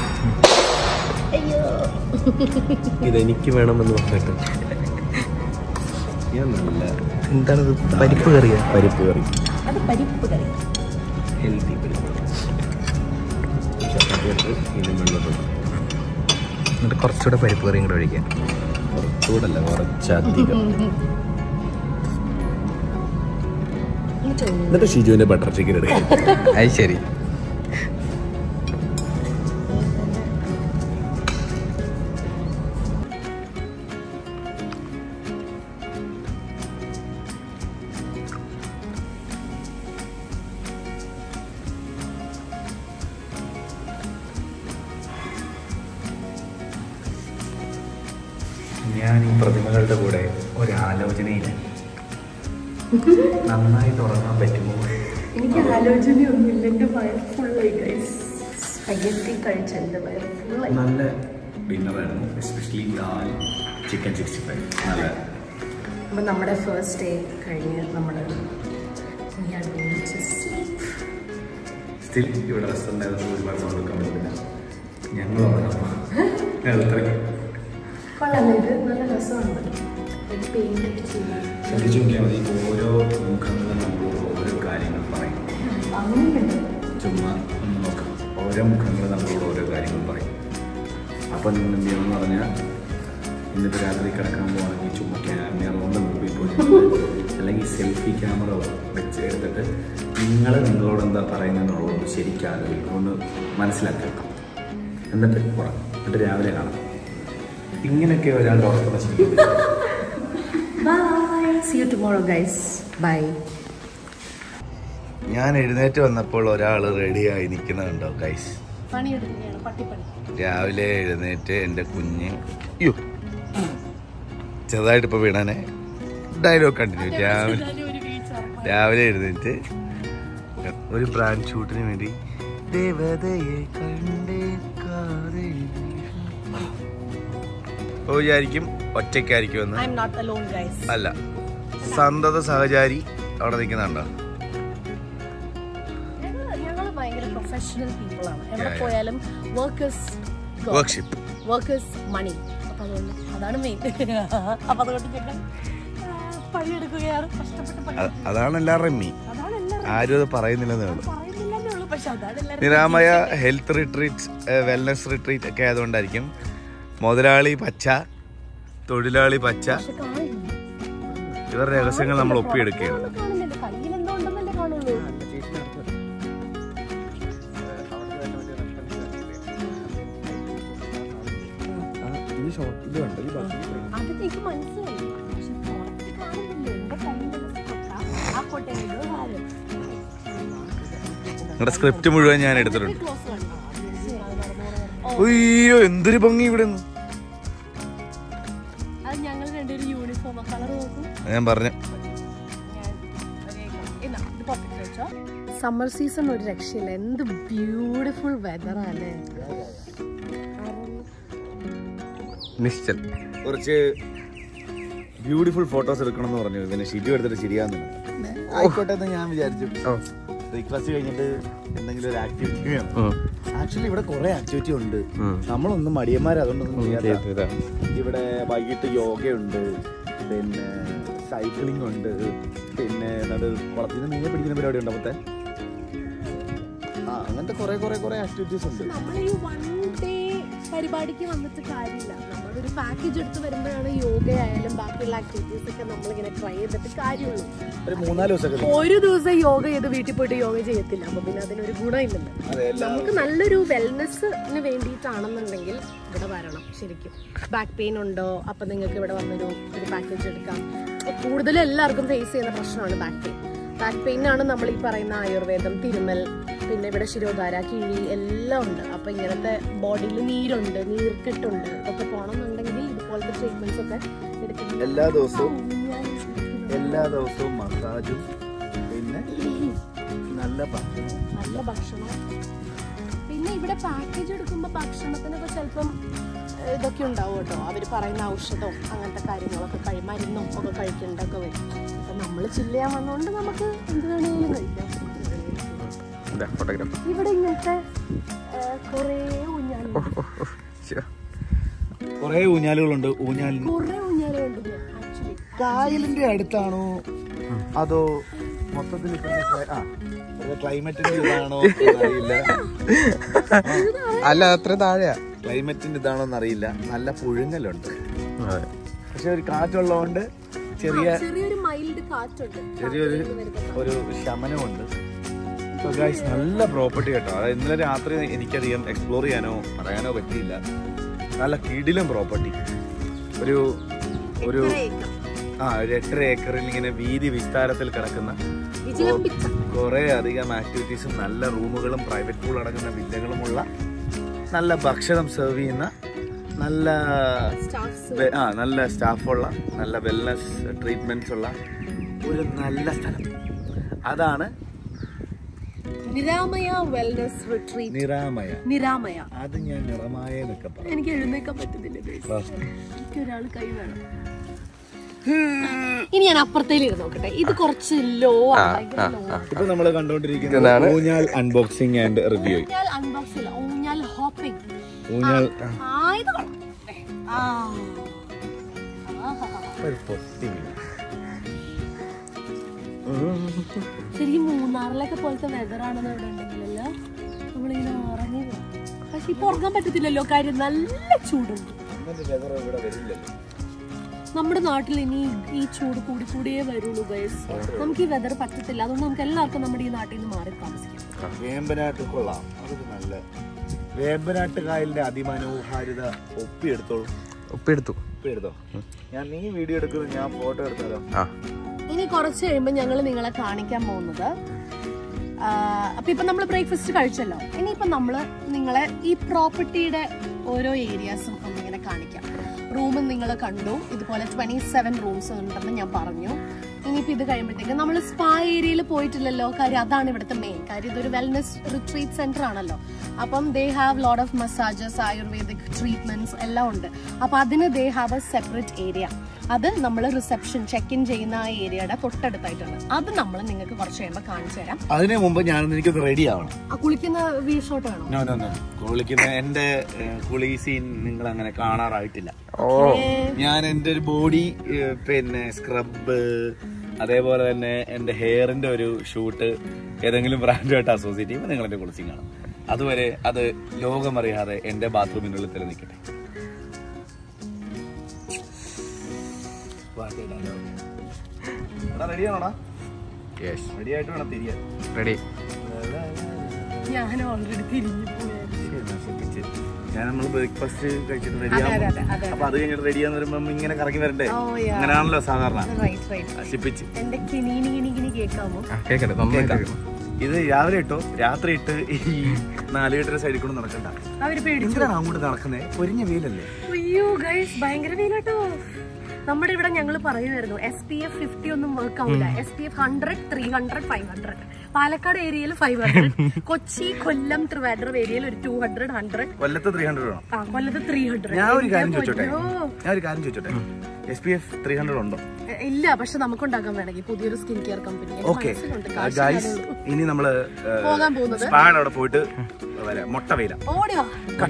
ഇതെനിക്ക് വേണമെന്ന് പറഞ്ഞിട്ട് ഞാൻ നല്ല എന്താണിത് പരിപ്പ് കറിയാ പരിപ്പ് കറി അത് പരിപ്പ് കറി ഹെൽത്തി പരിപ്പ് ഈ ചപ്പാത്തി എടുത്ത് ഇതിന് വെള്ളത്തിൽ എന്നിട്ട് കുറച്ചുകൂടെ പരിപ്പ് കറിയും കൂടെ ഒഴിക്കാം കുറച്ചുകൂടല്ല കുറച്ചധികം ഇത് ടൊമാറ്റോ എന്നിട്ട് ഷിജുവിന്റെ ബട്ടർ ചിക്കൻ എടുക്കാം അത് ശരി ഞാൻ ഈ പ്രതിമകളുടെ കൂടെ ഒരാലോചനയില്ല നന്നായിട്ട് ഉറങ്ങാൻ പറ്റുമോ എനിക്ക് ആലോചനയൊന്നുമില്ല എൻ്റെ വയർ ഫുള്ളായി ഗൈസ് സ്പഗറ്റി കഴിച്ച എൻ്റെ വയർ ഫുള്ളായി നല്ല ഡിന്നറായിരുന്നു എസ്പെഷ്യലി ദാൽ ചിക്കൻ സിക്സ്റ്റി ഫൈവ് നല്ല അപ്പം നമ്മുടെ ഫസ്റ്റ് ഡേ കഴിഞ്ഞ് നമ്മൾ സ്റ്റിൽ ഇവിടെ റെസ്റ്റോറൻ്റ് ആയതുകൊണ്ട് ഒരുപാട് സൗണ്ട് വെക്കാൻ പറ്റില്ല ഞങ്ങൾ ഉറങ്ങാം അടുത്തിറങ്ങി കൊള്ളാം ഇത് നല്ല രസമാണ് ഒരു പെയിൻ്റ് ഒക്കെ ചെയ്യും ശ്രദ്ധിച്ചു നോക്കിയാൽ മതി ഓരോ മുഖങ്ങളും നമ്മളോട് ഓരോ കാര്യങ്ങൾ പറയും അങ്ങനെയുണ്ട് ചുമ്മാ ഒന്ന് നോക്കാം ഓരോ മുഖങ്ങൾ നമ്മളോട് ഓരോ കാര്യങ്ങൾ പറയും അപ്പം നിങ്ങൾ എന്ത് ചെയ്യണമെന്ന് പറഞ്ഞാൽ ഇന്നിപ്പോൾ രാത്രി കിടക്കാൻ പോകുകയാണെങ്കിൽ ചുമ്മാ ക്യാമറയുടെ മുമ്പിൽ പോയി അല്ലെങ്കിൽ സെൽഫി ക്യാമറ വെച്ച് എടുത്തിട്ട് നിങ്ങൾ നിങ്ങളോട് എന്താ പറയുന്നതെന്നുള്ളത് ശരിക്കും ആലോചിക്കും ഒന്ന് മനസ്സിലാക്കുക എന്നിട്ട് ഉറങ്ങും എന്നിട്ട് രാവിലെ കാണാം ഇങ്ങനെയൊക്കെ ഒരാളുടെ ഉറക്കം നശിപ്പിക്കുന്നത് bye see you tomorrow guys bye ഞാൻ എഴുന്നേറ്റ് വന്നപ്പോൾ ഒരാൾ റെഡിയായി നിൽക്കുന്നുണ്ടോ ഗൈസ് പണിയെടുക്കുകയാണ് പട്ടിപ്പണി രാവിലെ എഴുന്നേറ്റ് എൻ്റെ കുഞ്ഞ് അയ്യോ ചെറുതായിട്ട് ഇപ്പോൾ വീണാനെ ഡയലോഗ് കണ്ടിന്യൂ രാവിലെ രാവിലെ എഴുന്നേറ്റ് ഒരു ബ്രാൻഡ് ഷൂട്ടിന് വേണ്ടി ദേവതയെ കണ്ടേ ഓ വിചാരിക്കും ഒറ്റയ്ക്കായിരിക്കുമെന്ന് I'm not alone guys അല്ല സന്തത സഹചാരി അവിടെ നിൽക്കുന്നുണ്ടോ ഞങ്ങൾ ഭയങ്കര പ്രൊഫഷണൽ പീപ്പിൾ ആണ് എവിടെ Yeah, yeah. പോയാലും വർക്കേഴ്സ് വർക്ക്ഷിപ്പ് വർക്കേഴ്സ് മണി അപ്പൊ അതുകൊണ്ട് അതാണ് മെയിൻ അപ്പൊ അതുകൊണ്ട് ഞങ്ങൾ ആ, പണിയെടുക്കുകയാണ് കഷ്ടപ്പെട്ട് പണി അതാണ് എല്ലാവരുടെയും മീ അതാണ് എല്ലാവരും ആരും അത് പറയുന്നില്ലെന്നേ ഉള്ളൂ പറയുന്നില്ലെന്നേ ഉള്ളൂ പക്ഷെ അതാണ് എല്ലാവരും Niramaya health retreat wellness retreat ഒക്കെ ആയതുകൊണ്ടായിരിക്കും മുതലാളി പച്ച തൊഴിലാളി പച്ച പക്ഷെ കാണില്ല ഇവരുടെ രഹസ്യങ്ങൾ നമ്മൾ ഒപ്പിയെടുക്കുകയാണ് ഒന്നും കാണുന്നില്ല കയ്യിൽ എന്തോ ഉണ്ടെന്നല്ലേ കാണുള്ളൂ അത് എനിക്ക് മനസ്സിലായി പക്ഷെ പുറത്ത് കാണുന്നില്ല എന്റെ കയ്യിലെ കൊട്ട ആ കൊട്ടയിലോ കാര്യം നിങ്ങളുടെ സ്ക്രിപ്റ്റ് മുഴുവൻ ഞാൻ എടുത്തിട്ടുണ്ട് ക്ലോസ് കണ്ടോ അയ്യോ എന്തൊരു ഭംഗി ഇവിടെ നിന്ന് അത് ഞങ്ങൾ രണ്ടുപേരും യൂണിഫോം കളർ നോക്കും ഞാൻ പറഞ്ഞു സമ്മർ സീസൺ ഒരു രക്ഷയില്ല എന്ത് ബ്യൂട്ടിഫുൾ വെതർ അല്ലേ നിശ്ചൽ കുറച്ച് ബ്യൂട്ടിഫുൾ ഫോട്ടോസ് എടുക്കണം എന്ന് പറഞ്ഞു ഇതിന് ഷിജു എടുത്തിട്ട് ശരിയാന്ന് ആയിക്കോട്ടെ എന്ന് ഞാൻ വിചാരിച്ചു ഓ ബ്രേക്ക്ഫാസ്റ്റ് കഴിഞ്ഞിട്ട് എന്തെങ്കിലും ഒരു ആക്ടിവിറ്റി വേണം ഉം. ആക്ച്വലി ഇവിടെ കുറെ ആക്ടിവിറ്റി ഉണ്ട് ഉം. നമ്മളൊന്നും മടിയന്മാർ അതുകൊണ്ടൊന്നും ചെയ്യാത്ത ചെയ്തതാ. ഇവിടെ വൈകിട്ട് യോഗയുണ്ട് പിന്നെ സൈക്ലിംഗ് ഉണ്ട് പിന്നെ എന്നിട്ട് കുളത്തിൽ നിന്ന് മീനെ പിടിക്കുന്ന പരിപാടി ഉണ്ട് അപ്പത്തെ ആ അങ്ങനത്തെ കുറെ കുറെ കുറെ ആക്ടിവിറ്റീസ് ഉണ്ട് നമ്മൾ ഈ വൺ ഡേ പരിപാടിക്ക് വന്നിട്ട് കാര്യമില്ല നമ്മളൊരു പാക്കേജ് എടുത്ത് വരുമ്പോഴാണ് യോഗ ആയാലും ബാക്കിയുള്ള ആക്ടിവിറ്റീസ് ഒക്കെ നമ്മളിങ്ങനെ ട്രൈ ചെയ്തിട്ട് കാര്യമുള്ളൂ ഒരു മൂന്നാല് ദിവസമൊക്കെ ഒരു ദിവസം യോഗ ചെയ്ത് വീട്ടിൽ പോയിട്ട് യോഗ ചെയ്യത്തില്ല അപ്പൊ പിന്നെ അതിനൊരു ഗുണമില്ലല്ലോ അതെ എല്ലാ നമുക്ക് നല്ലൊരു വെൽനെസ്സിന് വേണ്ടിയിട്ടാണെന്നുണ്ടെങ്കിൽ ഇവിടെ വരണം ശരിക്കും ബാക്ക് പെയിൻ ഉണ്ടോ അപ്പൊ നിങ്ങൾക്ക് ഇവിടെ വന്നൊരു ഒരു പാക്കേജ് എടുക്കാം കൂടുതലും എല്ലാവർക്കും ഫേസ് ചെയ്യുന്ന പ്രശ്നമാണ് ബാക്ക് പെയിൻ ബാക്ക് പെയിനാണ് നമ്മൾ ഈ പറയുന്ന ആയുർവേദം തിരുമൽ പിന്നെ ഇവിടെ ശിരോധാര കിഴി എല്ലാം ഉണ്ട് അപ്പൊ ഇങ്ങനത്തെ ബോഡിയിൽ നീരുണ്ട് നീർക്കെട്ടുണ്ട് ഒക്കെ പോകണമെന്നുണ്ടെങ്കിൽ ഇതുപോലത്തെ ട്രീറ്റ്മെന്റ്സ് ഒക്കെ എടുക്കുന്നത് എല്ലാ ദിവസവും എല്ലാ ദിവസവും മസാജും പിന്നെ നല്ല ഭക്ഷണം നല്ല ഭക്ഷണം പിന്നെ ഇവിടെ പാക്കേജ് എടുക്കുമ്പോൾ ഭക്ഷണത്തിനൊക്കെ ചിലപ്പം ഏഹ്, ഇതൊക്കെ ഉണ്ടാവും കേട്ടോ അവർ പറയുന്ന ഔഷധവും അങ്ങനത്തെ കാര്യങ്ങളൊക്കെ കഴി മരുന്നും ഒക്കെ കഴിക്കേണ്ടതൊക്കെ വരും അപ്പം നമ്മൾ ചില്ല് ചെയ്യാൻ വന്നതുകൊണ്ട് നമുക്ക് എന്ത് വേണമെങ്കിലും കഴിക്കാം ഇതാ ഫോട്ടോഗ്രാഫ് ഇവിടെ ഇങ്ങനത്തെ ഏഹ്, കുറേ ഊഞ്ഞാലുണ്ട് കുറെ ഊഞ്ഞാലുകളുണ്ട് ഊഞ്ഞാലിന് കുറേ ഊഞ്ഞാലുണ്ട് ആക്ച്വലി കായലിന്റെ അടുത്താണോ അതോ മൊത്തത്തിൽ ക്ലൈമറ്റിന്റെ ഇതാണോ എന്നറിയില്ല അല്ല അത്ര താഴെയാ ക്ലൈമറ്റിന്റെ ഇതാണോ എന്നറിയില്ല നല്ല പുഴുങ്ങലുണ്ട് അതെ പക്ഷെ ഒരു കാറ്റുള്ളതുകൊണ്ട് ചെറിയ ചെറിയൊരു മൈൽഡ് കാറ്റുണ്ട് ചെറിയൊരു ഒരു ശമനമുണ്ട് So guys, നല്ല പ്രോപ്പർട്ടി കേട്ടോ അതായത് ഇന്നലെ രാത്രി എനിക്കധികം എക്സ്പ്ലോർ ചെയ്യാനോ പറയാനോ പറ്റിയില്ല നല്ല കിടിലം പ്രോപ്പർട്ടി ഒരു ഒരു ആ ഒരു എട്ടര ഏക്കറിൽ ഇങ്ങനെ വീതി വിസ്താരത്തിൽ കിടക്കുന്ന വിജിലംബിച്ച കുറെ അധികം ആക്ടിവിറ്റീസും നല്ല റൂമുകളും പ്രൈവറ്റ് പൂൾ അടങ്ങുന്ന വില്ലകളുമുള്ള നല്ല ഭക്ഷണം സെർവ് ചെയ്യുന്ന നല്ല സ്റ്റാഫ്സ് വെ- ആ നല്ല സ്റ്റാഫുള്ള നല്ല വെൽനസ് ട്രീറ്റ്മെന്റ്സ് ഉള്ള ഒരു നല്ല സ്ഥലം അതാണ് നിരാമയ വെൽനസ് റിട്രീറ്റ് നിറാമയ നിരാമയ അത് ഞാൻ നിറമായ എന്നൊക്കെ പറയും എനിക്ക് എഴുന്നേക്കാൻ പറ്റുന്നില്ല guys. എനിക്ക് ഒരാൾ കൈ വേണം ഇനി ഞാൻ അപ്പുറത്തേല് ഇരുന്ന് നോക്കട്ടെ ഇത് കുറച്ച് ലോ ആണ് ഭയങ്കര low ആണ്. ഇപ്പൊ നമ്മൾ കണ്ടുകൊണ്ടിരിക്കുന്നത് ഊഞ്ഞാൽ അൺബോക്സിംഗ് ആൻഡ് റിവ്യൂ ഊഞ്ഞാൽ അൺബോക്സ് ഇല്ല ഊഞ്ഞാൽ ഹോപ്പിംഗ് ഊഞ്ഞാൽ ആ ഇത് കൊള്ളാം ദേ, ആ ആഹാ. ഒരു പൊട്ടിങ്. ശരിക്കും മൂന്നാറിലൊക്കെ പോലത്തെ വെതർ ആണെന്ന് ഇവിടെ ഉണ്ടെങ്കിലല്ലോ നമ്മളിങ്ങനെ ഉറങ്ങി പോകും. പക്ഷെ ഇപ്പൊ ഉറങ്ങാൻ പറ്റത്തില്ലല്ലോ കാര്യം നല്ല ചൂടുണ്ട് അങ്ങനത്തെ weather ഇവിടെ വരില്ലല്ലോ. നമ്മുടെ നാട്ടിൽ ഇനി ഈ ചൂട് കൂടി കൂടിയേ വരുള്ളൂ ഗൈസ് നമുക്ക് ഈ വെതർ പറ്റത്തില്ല അതുകൊണ്ട് നമുക്ക് എല്ലാവർക്കും നമ്മുടെ ഈ നാട്ടിൽ നിന്ന് മാറി താമസിക്കാം വേമ്പനാട്ട് കൊള്ളാം അതൊക്കെ നല്ല വേമ്പനാട്ട് കായലിന്റെ അതിമനോഹാരിത ഒപ്പിയെടുത്തോളൂ ഉപ്പെടുത്തു ഒപ്പിയെടുത്തോ ഞാൻ നീ വീഡിയോ എടുക്കുന്നത് ഞാൻ ഫോട്ടോ എടുത്താലോ ആ ഇനി കുറച്ച് കഴിയുമ്പോൾ ഞങ്ങൾ നിങ്ങളെ കാണിക്കാൻ പോകുന്നത് ആ, അപ്പൊ ഇപ്പൊ നമ്മൾ ബ്രേക്ക്ഫാസ്റ്റ് കഴിച്ചല്ലോ ഇനിയിപ്പോ നമ്മള് നിങ്ങളെ ഈ പ്രോപ്പർട്ടിയുടെ ഓരോ ഏരിയാസും ഒന്നിങ്ങനെ കാണിക്കാം റൂം നിങ്ങൾ കണ്ടു ഇതുപോലെ ട്വന്റി സെവൻ റൂംസ് ഉണ്ടെന്ന് ഞാൻ പറഞ്ഞു ഇനിയിപ്പോ ഇത് കഴിയുമ്പോഴത്തേക്ക് നമ്മൾ സ്പാ ഏരിയയിൽ പോയിട്ടില്ലല്ലോ കാര്യം അതാണ് ഇവിടുത്തെ മെയിൻ കാര്യം ഇതൊരു വെൽനെസ് റിട്രീറ്റ് സെന്റർ ആണല്ലോ അപ്പം they have lot of massages Ayurvedic treatments എല്ലാം ഉണ്ട് അപ്പൊ അതിന് they have a separate area അത് നമ്മൾ റിസപ്ഷൻ ചെക്ക് ഇൻ ചെയ്യുന്ന ആ ഏരിയയുടെ തൊട്ടടുത്തായിട്ടാണ് അത് നമ്മൾ നിങ്ങൾക്ക് കുറച്ച് കഴിയുമ്പോൾ കാണിച്ചു തരാം അതിനു മുമ്പ് ഞാൻ എനിക്കൊന്ന് റെഡി ആവണം ആ കുളിക്കുന്ന വ്യൂ ഷോട്ട് വേണോ നോ നോ നോ കുളിക്കുന്ന എന്റെ ഏഹ്, കുളി സീൻ നിങ്ങൾ അങ്ങനെ കാണാറായിട്ടില്ല ഓ ഞാൻ എന്റെ ഒരു ബോഡി പിന്നെ സ്ക്രബ് അതേപോലെ തന്നെ എന്റെ ഹെയറിന്റെ ഒരു ഷൂട്ട് ഏതെങ്കിലും ബ്രാൻഡുമായിട്ട് അസോസിയേറ്റ് ചെയ്യുമ്പോൾ നിങ്ങൾ എന്റെ കുളിസിങ് കാണും അതുവരെ അത് ലോകമറിയാതെ എന്റെ ബാത്റൂമിനുള്ളിൽ തന്നെ നിൽക്കട്ടെ റെഡിയാണോടാ യെസ് റെഡി ആയിട്ട് വേണം തിരിയാൻ റെഡി ഞാൻ ഓൾറെഡി തിരിഞ്ഞു പോയായിരുന്നു ഞാൻ നമ്മൾ ബ്രേക്ക്ഫാസ്റ്റ് കഴിച്ചിട്ട് റെഡി അതെ, അതെ, ആവും അതെ. അപ്പൊ അത് കഴിഞ്ഞിട്ട് റെഡിയാന്ന് വരുമ്പോ ഇങ്ങനെ കറങ്ങി വരണ്ടേ ഓ യാ അങ്ങനെയാണല്ലോ സാധാരണ റൈറ്റ് റൈറ്റ് നശിപ്പിച്ച് എന്റെ കിണീനി കിണി കിണി കേൾക്കാമോ ആ കേക്കട്ടെ നന്നായിട്ട് കേൾക്കണം ഇത് രാവിലെ ഇട്ടോ രാത്രി ഇട്ട് ഈ നാലുകെട്ടിന്റെ സൈഡിൽ കൂടെ നടക്കണ്ട അവര് പേടിച്ചു എന്തിനാണ് അങ്ങോട്ട് നടക്കുന്നത് പൊരിഞ്ഞ വെയിലല്ലേ അയ്യോ ഗൈസ് ഭയങ്കര വെയിലാട്ടോ നമ്മുടെ ഇവിടെ ഞങ്ങൾ പറയുമായിരുന്നു എസ് പി എഫ് ഫിഫ്റ്റി ഒന്നും വർക്ക് ആവില്ല S P F hundred three hundred five hundred Palakkad ഏരിയയിൽ ഫൈവ് ഹൺഡ്രഡ് കൊച്ചി കൊല്ലം ട്രിവാൻഡ്രം ഏരിയയിൽ ഒരു ടു ഹൺഡ്രഡ് ഹൺഡ്രഡ് കൊല്ലത്ത് ത്രീ ഹൺഡ്രഡ് വേണം ആ കൊല്ലത്ത് ത്രീ ഹൺഡ്രഡ് ഞാൻ ഒരു കാര്യം ചോദിച്ചോട്ടെ ഞാൻ ഒരു കാര്യം ചോദിച്ചോട്ടെ S P F three hundred ഉണ്ടോ ഇല്ല പക്ഷെ നമുക്കുണ്ടാക്കാൻ വേണമെങ്കിൽ പുതിയൊരു skin care company okay guys ഇനി നമ്മള് പോകാൻ പോകുന്നത് സ്പാഡ് അവിടെ പോയിട്ട് വരാം മുട്ട വെയില ഓടിയോ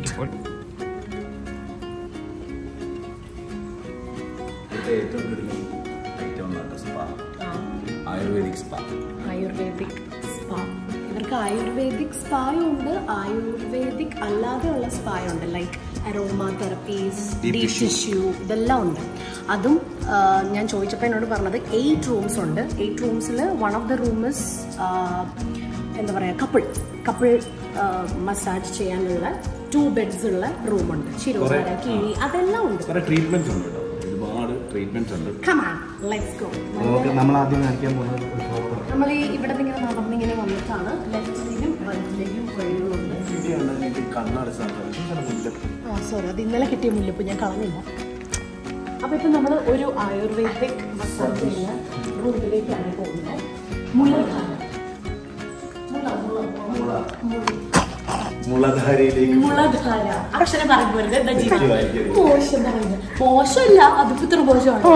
ആയുർവേദിക് സ്പാ ആയുർവേദിക് സ്പാ ഇവർക്ക് ആയുർവേദിക് സ്പായും ഉണ്ട് ആയുർവേദിക് അല്ലാതെയുള്ള സ്പായും ഉണ്ട് like aroma therapies deep tissue ഇതെല്ലാം ഉണ്ട് അതും ആ, ഞാൻ ചോദിച്ചപ്പോൾ എന്നോട് പറഞ്ഞത് എയ്റ്റ് റൂംസ് ഉണ്ട് എയ്റ്റ് റൂംസിൽ വൺ ഓഫ് ദ റൂംസ് എന്താ പറയുക കപ്പിൾ കപ്പിൾ മസാജ് ചെയ്യാനുള്ള ടു ബെഡ്സ് ഉള്ള റൂമുണ്ട് ശിരോധാര കിഴി അതെല്ലാം ഉണ്ട് കുറെ ട്രീറ്റ്മെന്റ്സ് ഉണ്ട് കേട്ടോ ഒരുപാട് ട്രീറ്റ്മെന്റ്സ് ഉണ്ട് കമാൻ ലെറ്റ്സ് ഗോ നമുക്ക് നമ്മൾ ആദ്യം കാണിക്കാൻ പോകുന്നത് ഒരു proper നമ്മൾ ഈ ഇവിടെ ഇങ്ങനെ നടന്നിങ്ങനെ വന്നിട്ടാണ് ലെഫ്റ്റിലേക്കും റൈറ്റിലേക്കും വഴികളുണ്ട് കണ്ണാട് സാധനം ആ സോറി അത് ഇന്നലെ കിട്ടിയ മുല്ലപ്പ് ഞാൻ കളഞ്ഞില്ല അപ്പൊ ഇപ്പൊ നമ്മൾ ഒരു ആയുർവേദിക് മസാജ് ചെയ്യുന്ന റൂമിലേക്കാണ് പോകുന്നത് മുളധാര മുള, മുള, മുള, മുള. മുളധാരയിലേക്ക് മുളധാര അക്ഷരം പറഞ്ഞു വരുന്നത് എന്താ ജീവിതം മോശം പറയുന്നത് മോശമല്ല അതിപ്പോ ഇത്ര മോശമാണ്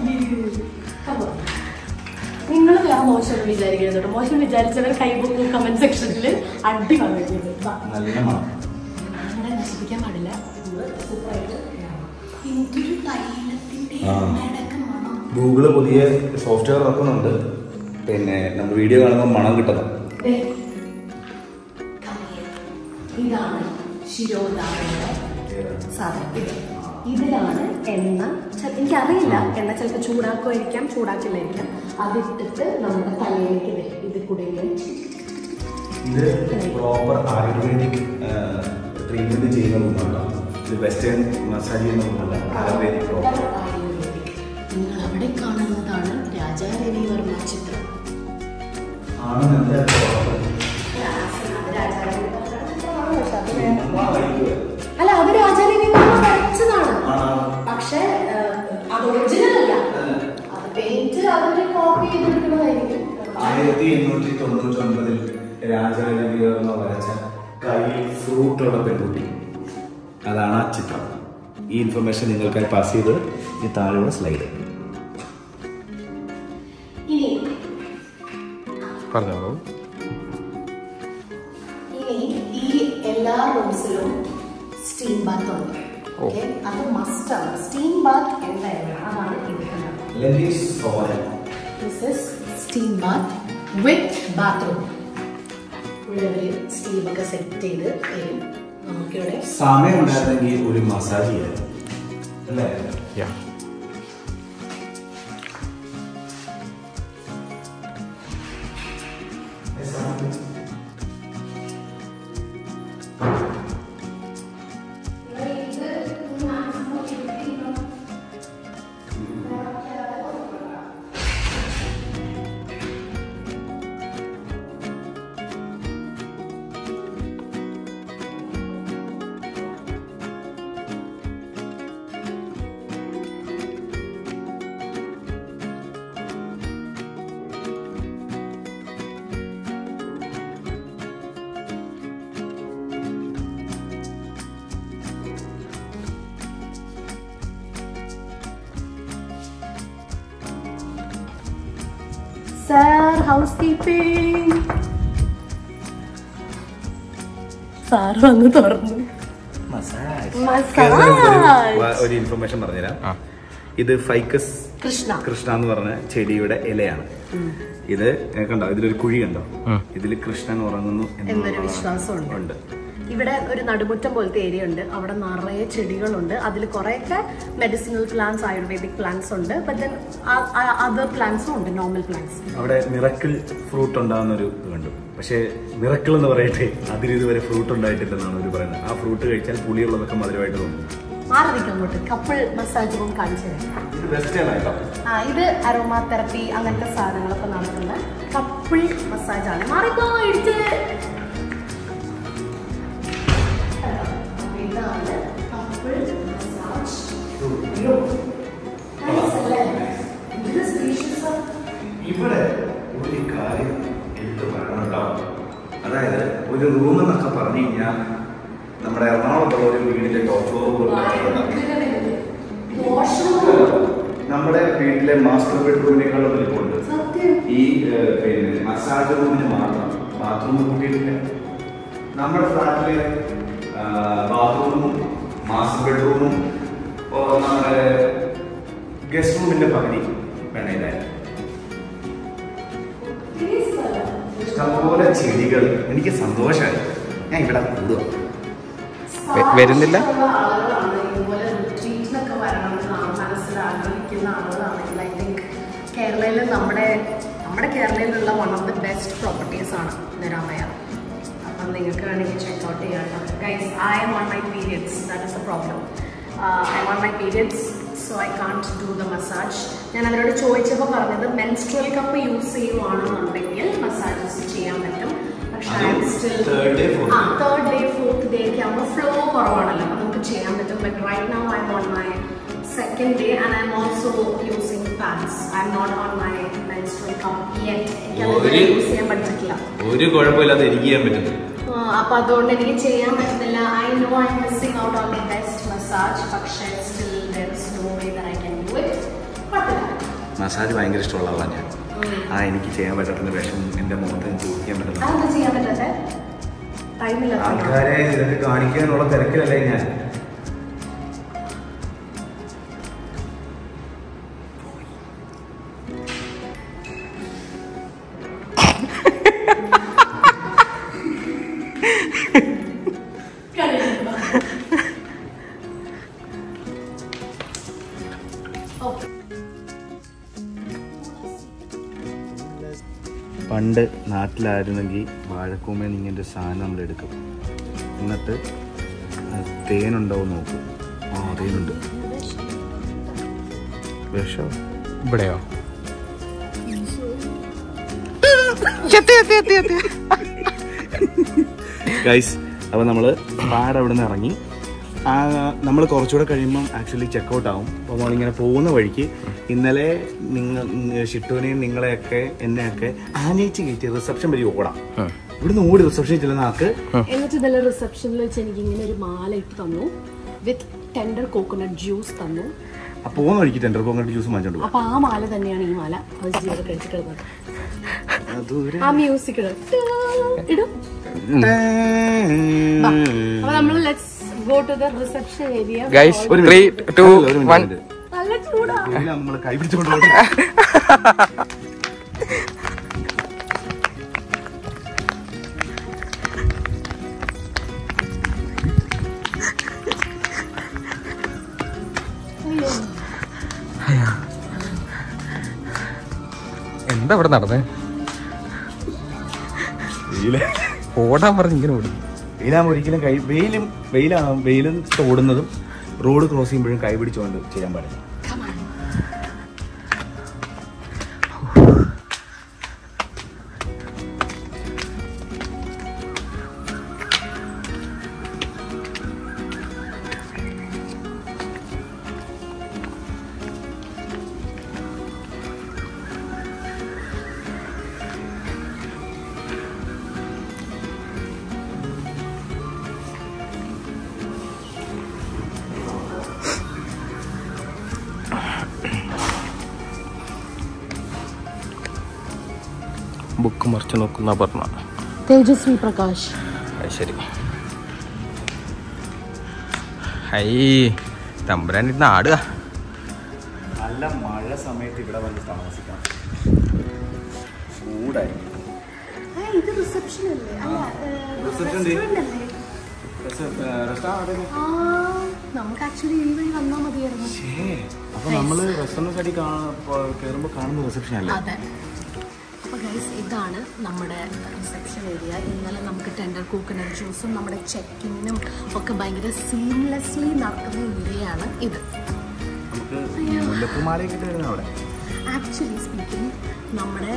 നിങ്ങൾ വേറെ മോശം വിചാരിക്കരുത് കേട്ടോ മോശം വിചാരിച്ചവർ കൈബുക്ക് കമന്റ് സെക്ഷനിൽ അടി വന്നിട്ടുണ്ട് നല്ല മണം അങ്ങനെ നശിപ്പിക്കാൻ പാടില്ല നമ്മള് സൂപ്പറായിട്ട് എന്തൊരു തൈലത്തിന്റെ ആ. എണ്ണയുടെയൊക്കെ മണം. ഗൂഗിള് പുതിയ സോഫ്റ്റ്വെയർ ഇറക്കുന്നുണ്ട് പിന്നെ നമ്മൾ വീഡിയോ കാണുമ്പോൾ മണം കിട്ടണം ദേ, come here. ഇതാണ് ശിരോധാരയുടെ സാധനം ഇത് ഇതിലാണ് എണ്ണ ചെ- എനിക്കറിയില്ല എണ്ണ ചിലപ്പോൾ ചൂടാക്കുമായിരിക്കാം ചൂടാക്കില്ലായിരിക്കാം അതിട്ടിട്ട് നമ്മുടെ തലയിലേക്ക് ദേ ഇത് കൂടെ ഇങ്ങനെ ഇത് പ്രോപ്പർ ആയുർവേദിക് ട്രീറ്റ്മെന്റ് ചെയ്യുന്ന റൂമാണ് ഇത് വെസ്റ്റേൺ മസാജ് ചെയ്യുന്ന റൂമല്ല ആയുർവേദിക് പ്രോപ്പർ ആയുർവേദിക്. നിങ്ങൾ അവിടെ കാണുന്നതാണ് രാജാ രവിവർമ്മ ചിത്രം ആണ് നല്ല അല്ല അത് രാജാരവി വർമ്മ വരച്ചതാണ് പക്ഷെ അത് ഒറിജിനൽ അല്ല അത് പെയിന്റ് അതിന്റെ കോപ്പി ചെയ്തെടുക്കുന്നതായിരിക്കും ആയിരത്തി എണ്ണൂറ്റി തൊണ്ണൂറ്റി ഒൻപതിൽ രാജാരവിവർമ്മ വരച്ച കയ്യിൽ ഫ്രൂട്ടുള്ള പെൺകുട്ടി അതാണ് ആ ചിത്രം ഈ ഇൻഫർമേഷൻ നിങ്ങൾക്കായി പാസ് ചെയ്ത് ഈ താഴെയുള്ള സ്ലൈഡ് ഇനി പറഞ്ഞോളൂ ഇനി ഈ എല്ലാ റൂംസിലും സ്റ്റീം ബാത്ത് ഉണ്ട് ഓക്കെ അത് മസ്റ്റ് ആണ് സ്റ്റീം ബാത്ത് എന്തായാലും അതാണ് ഇരിക്കുന്നത് this is steam bath with bathroom ഇവിടെ ഒരു സ്റ്റീമൊക്കെ സെറ്റ് ചെയ്ത് തരും നമുക്കിവിടെ സമയം ഉണ്ടായിരുന്നെങ്കിൽ ഒരു മസാജ് ചെയ്യാം അല്ലേ yeah sir housekeeping sir വന്ന് തുറന്നു മസാജ് ഒരു ഇൻഫർമേഷൻ പറഞ്ഞുതരാം ആ. ഇത് ഫൈക്കസ് കൃഷ്ണ കൃഷ്ണ എന്ന് പറഞ്ഞ ചെടിയുടെ ഇലയാണ് ഇത് ഏ, കണ്ടോ ഇതിലൊരു കുഴി കണ്ടോ ഉം. ഇതിൽ കൃഷ്ണൻ ഉറങ്ങുന്നു എന്നൊരു എന്നുള്ളതാണ്. വിശ്വാസമുണ്ട് ഉണ്ട് ഇവിടെ ഒരു നടുമുറ്റം പോലത്തെ ഏരിയ ഉണ്ട് അവിടെ നിറയെ ചെടികളുണ്ട് അതിൽ കുറേയൊക്കെ മെഡിസിനൽ പ്ലാന്റ്സ് ആയുർവേദിക് പ്ലാന്റ്സ് ഉണ്ട് ബട്ട് ദെൻ അതർ പ്ലാന്റ്സും ഉണ്ട് നോർമൽ പ്ലാന്റ്സ് അവിടെ മിറക്കിൾ ഫ്രൂട്ട് ഉണ്ടാകുന്ന ഒരു ഇത് കണ്ടു പക്ഷേ മിറക്കിൾ എന്ന് പറയട്ടെ അതിൽ ഇതുവരെ ഫ്രൂട്ട് ഉണ്ടായിട്ടില്ലെന്നാണ് അവർ പറയുന്നത് ആ ഫ്രൂട്ട് കഴിച്ചാൽ പുളിയുള്ളതൊക്കെ മധുരമായിട്ട് തോന്നും മാറി നിൽക്കും അങ്ങോട്ട് കപ്പിൾ മസാജ് റൂം കാണിച്ചു തരാം ഇത് ബെസ്റ്റ് ആണ് കേട്ടോ ആ ഇത് അരോമ തെറപ്പി അങ്ങനത്തെ സാധനങ്ങളൊക്കെ നടത്തുന്ന കപ്പിൾ മസാജ് ആണ് മാറിക്കോ ഇടിച്ച് ഇതാണ് കപ്പിൾ മസാജ് ഇവിടെ ഒരു കാര്യം എടുത്ത് പറയണുണ്ടോ അതായത് ഒരു റൂം എന്നൊക്കെ പറഞ്ഞു കഴിഞ്ഞാൽ നമ്മുടെ എറണാകുളത്തുള്ള ഒരു വീടിന്റെ ടോപ്പ് ഫ്ലോർ നമ്മുടെ വീട്ടിലെ മാസ്റ്റർ ബെഡ്റൂമിനേക്കാളും വലിപ്പമുണ്ട് ഈ ഏഹ്, പിന്നെ മസാജ് റൂമിന് മാത്രം ബാത്റൂം കൂട്ടിയിട്ടില്ല നമ്മുടെ ഫ്ലാറ്റിലെ ബാത്റൂമും മാസ്റ്റർ ബെഡ്റൂമും ഓ, നമ്മുടെ ഗസ്റ്റ് റൂമിന്റെ പകുതി വേണേതായിരുന്നു ഇഷ്ടംപോലെ ചെടികൾ എനിക്ക് സന്തോഷമായി ഞാൻ ഇവിടെ കൂടുക വെ- വരുന്നില്ല? ആളുകളാണ് ഇതുപോലെ റിട്രീറ്റിനൊക്കെ വരണമെന്നാണ് മനസ്സിൽ ആഗ്രഹിക്കുന്ന ആളുകളാണെങ്കിൽ ഐ തിങ്ക് കേരളയിൽ നമ്മുടെ നമ്മുടെ കേരളയിലുള്ള one of the best properties ആണ് നിരാമയ അപ്പം നിങ്ങൾക്ക് വേണമെങ്കിൽ ചെക്ക് ഔട്ട് ചെയ്യാം guys I'm on my periods that is a problem I on my periods so I can't do the massage ഞാൻ അവരോട് ചോദിച്ചപ്പോൾ പറഞ്ഞത് മെൻസ്ട്രൽ കപ്പ് യൂസ് ചെയ്യുവാണെന്നുണ്ടെങ്കിൽ മസാജസ് ചെയ്യാൻ പറ്റും പക്ഷേ I'm still Third day, fourth ആ day. Third day fourth day ഒക്കെ ആകുമ്പോൾ ഫ്ലോ കുറവാണല്ലോ അപ്പോൾ നമുക്ക് ചെയ്യാൻ പറ്റും but right now I on my second day and I'm also using pants I'm not on my menstrual cup yet എനിക്കത് ഒരു- യൂസ് ചെയ്യാൻ പറ്റില്ല ഒരു കുഴപ്പമില്ലാതെ എനിക്ക് ചെയ്യാൻ പറ്റുന്നു അപ്പൊ അതുകൊണ്ട് എനിക്ക് ചെയ്യാൻ പറ്റുന്നില്ല I know I'm missing out on the best massage പക്ഷേ still there is no way there I can do it കുഴപ്പമില്ല മസാജ് ഭയങ്കര ഇഷ്ടമുള്ള ആളാണ് ഞാൻ ആ എനിക്ക് ചെയ്യാൻ പറ്റാത്ത വിഷമം എൻ്റെ മുഖത്ത് എനിക്ക് ചോദിക്കാൻ പറ്റുന്നു അതെന്താ ചെയ്യാൻ പറ്റാത്തെ ടൈമില്ല ആൾക്കാരെ ഇതൊക്കെ കാണിക്കാനുള്ള തിരക്കിലല്ലേ ഞാൻ പണ്ട് നാട്ടിലായിരുന്നെങ്കിൽ വാഴക്കൂമേന്ന് ഇങ്ങനെ ഒരു സാധനം നമ്മൾ എടുക്കും എന്നിട്ട് അത് തേനുണ്ടോ എന്ന് നോക്കും ആ തേനുണ്ട് വിഷം ഇവിടെയോ ഗൈസ് അപ്പോൾ നമ്മൾ പാട് അവിടെ നിന്ന് ഇറങ്ങി നമ്മൾ കുറച്ചുകൂടെ കഴിയുമ്പം ആക്ച്വലി ചെക്കൗട്ട് ആവും അപ്പോൾ നമ്മളിങ്ങനെ പോകുന്ന വഴിക്ക് ഇന്നലെ നിങ്ങൾ ഷിട്ടുവിനെയും നിങ്ങളെയൊക്കെ എന്നെയൊക്കെ ആനയിച്ച് കയറ്റി റിസപ്ഷൻ വഴി ഓടാം ഇവിടുന്ന് ഓടി റിസപ്ഷനിൽ ചെല്ലുന്ന ആൾക്ക് എന്നിട്ട് ഇന്നലെ റിസപ്ഷനിൽ വെച്ച് എനിക്ക് ഇങ്ങനെ ഒരു മാല ഇട്ട് തന്നു വിത്ത് ടെൻഡർ കോക്കനട്ട് ജ്യൂസ് തന്നു ആ പോകുന്ന വഴിക്ക് ടെൻഡർ കോങ്ങട്ട് ജ്യൂസ് വാങ്ങിച്ചോണ്ട് പോകും അപ്പൊ ആ മാല തന്നെയാണ് ഈ മാല അത് ജീവിതം കഴിച്ച് കിടന്നത് അതൊരു ആ മ്യൂസിക് ഇടും ഇടും അപ്പൊ നമ്മൾ let's go to the reception area guys ഒരു ത്രീ minute. ടു ഒരു minute, വൺ ഒരു minute. നല്ല ചൂടാ നമ്മൾ കൈ പിടിച്ചുകൊണ്ട് ഓടി എന്താ ഇവിടെ നടന്നേ ഓടാൻ പറഞ്ഞ് ഇങ്ങനെ ഓടി വെയിലാകുമ്പോൾ ഒരിക്കലും കൈ വെയിലും വെയിലാണ് വെയിലും ഓടുന്നതും റോഡ് ക്രോസ് ചെയ്യുമ്പോഴും കൈ പിടിച്ചുകൊണ്ട് ചെയ്യാൻ പാടില്ല ബുക്ക് മറിച്ച് നോക്കുന്ന പറഞ്ഞ തേജസ്വി പ്രകാശ് അത് ശരി ഹൈ തമ്പുരാൻ ഇരുന്ന് ആടുക നല്ല മഴ സമയത്ത് ഇവിടെ വന്ന് താമസിക്കണം ചൂടായിരിക്കും ഇത് റിസപ്ഷൻ അല്ലേ അല്ല Reception ദേ. restaurant അല്ലേ ആ നമുക്ക് ആക്ച്വലി ഈ വഴി വന്നാൽ മതിയായിരുന്നു അപ്പൊ നമ്മള് റെസ്റ്റോറൻറ്റ് സൈഡിൽ കയറുമ്പോൾ കാണുന്ന റിസപ്ഷൻ അല്ലേ അതെ അപ്പോൾ ഗൈസ് ഇതാണ് നമ്മുടെ റിസപ്ഷൻ ഏരിയ ഇന്നലെ നമുക്ക് ടെൻഡർ കോക്കനട്ട് ജ്യൂസും നമ്മുടെ ചെക്കിങ്ങിനും ഒക്കെ ഭയങ്കര സീംലെസ്ലി നടക്കുന്ന ഏരിയയാണ് ഇത് നമുക്ക് മുല്ലപ്പൂമാലയൊക്കെ ഇട്ട് വരുന്ന അവിടെ ആക്ച്വലി സ്പീക്കിംഗ് നമ്മുടെ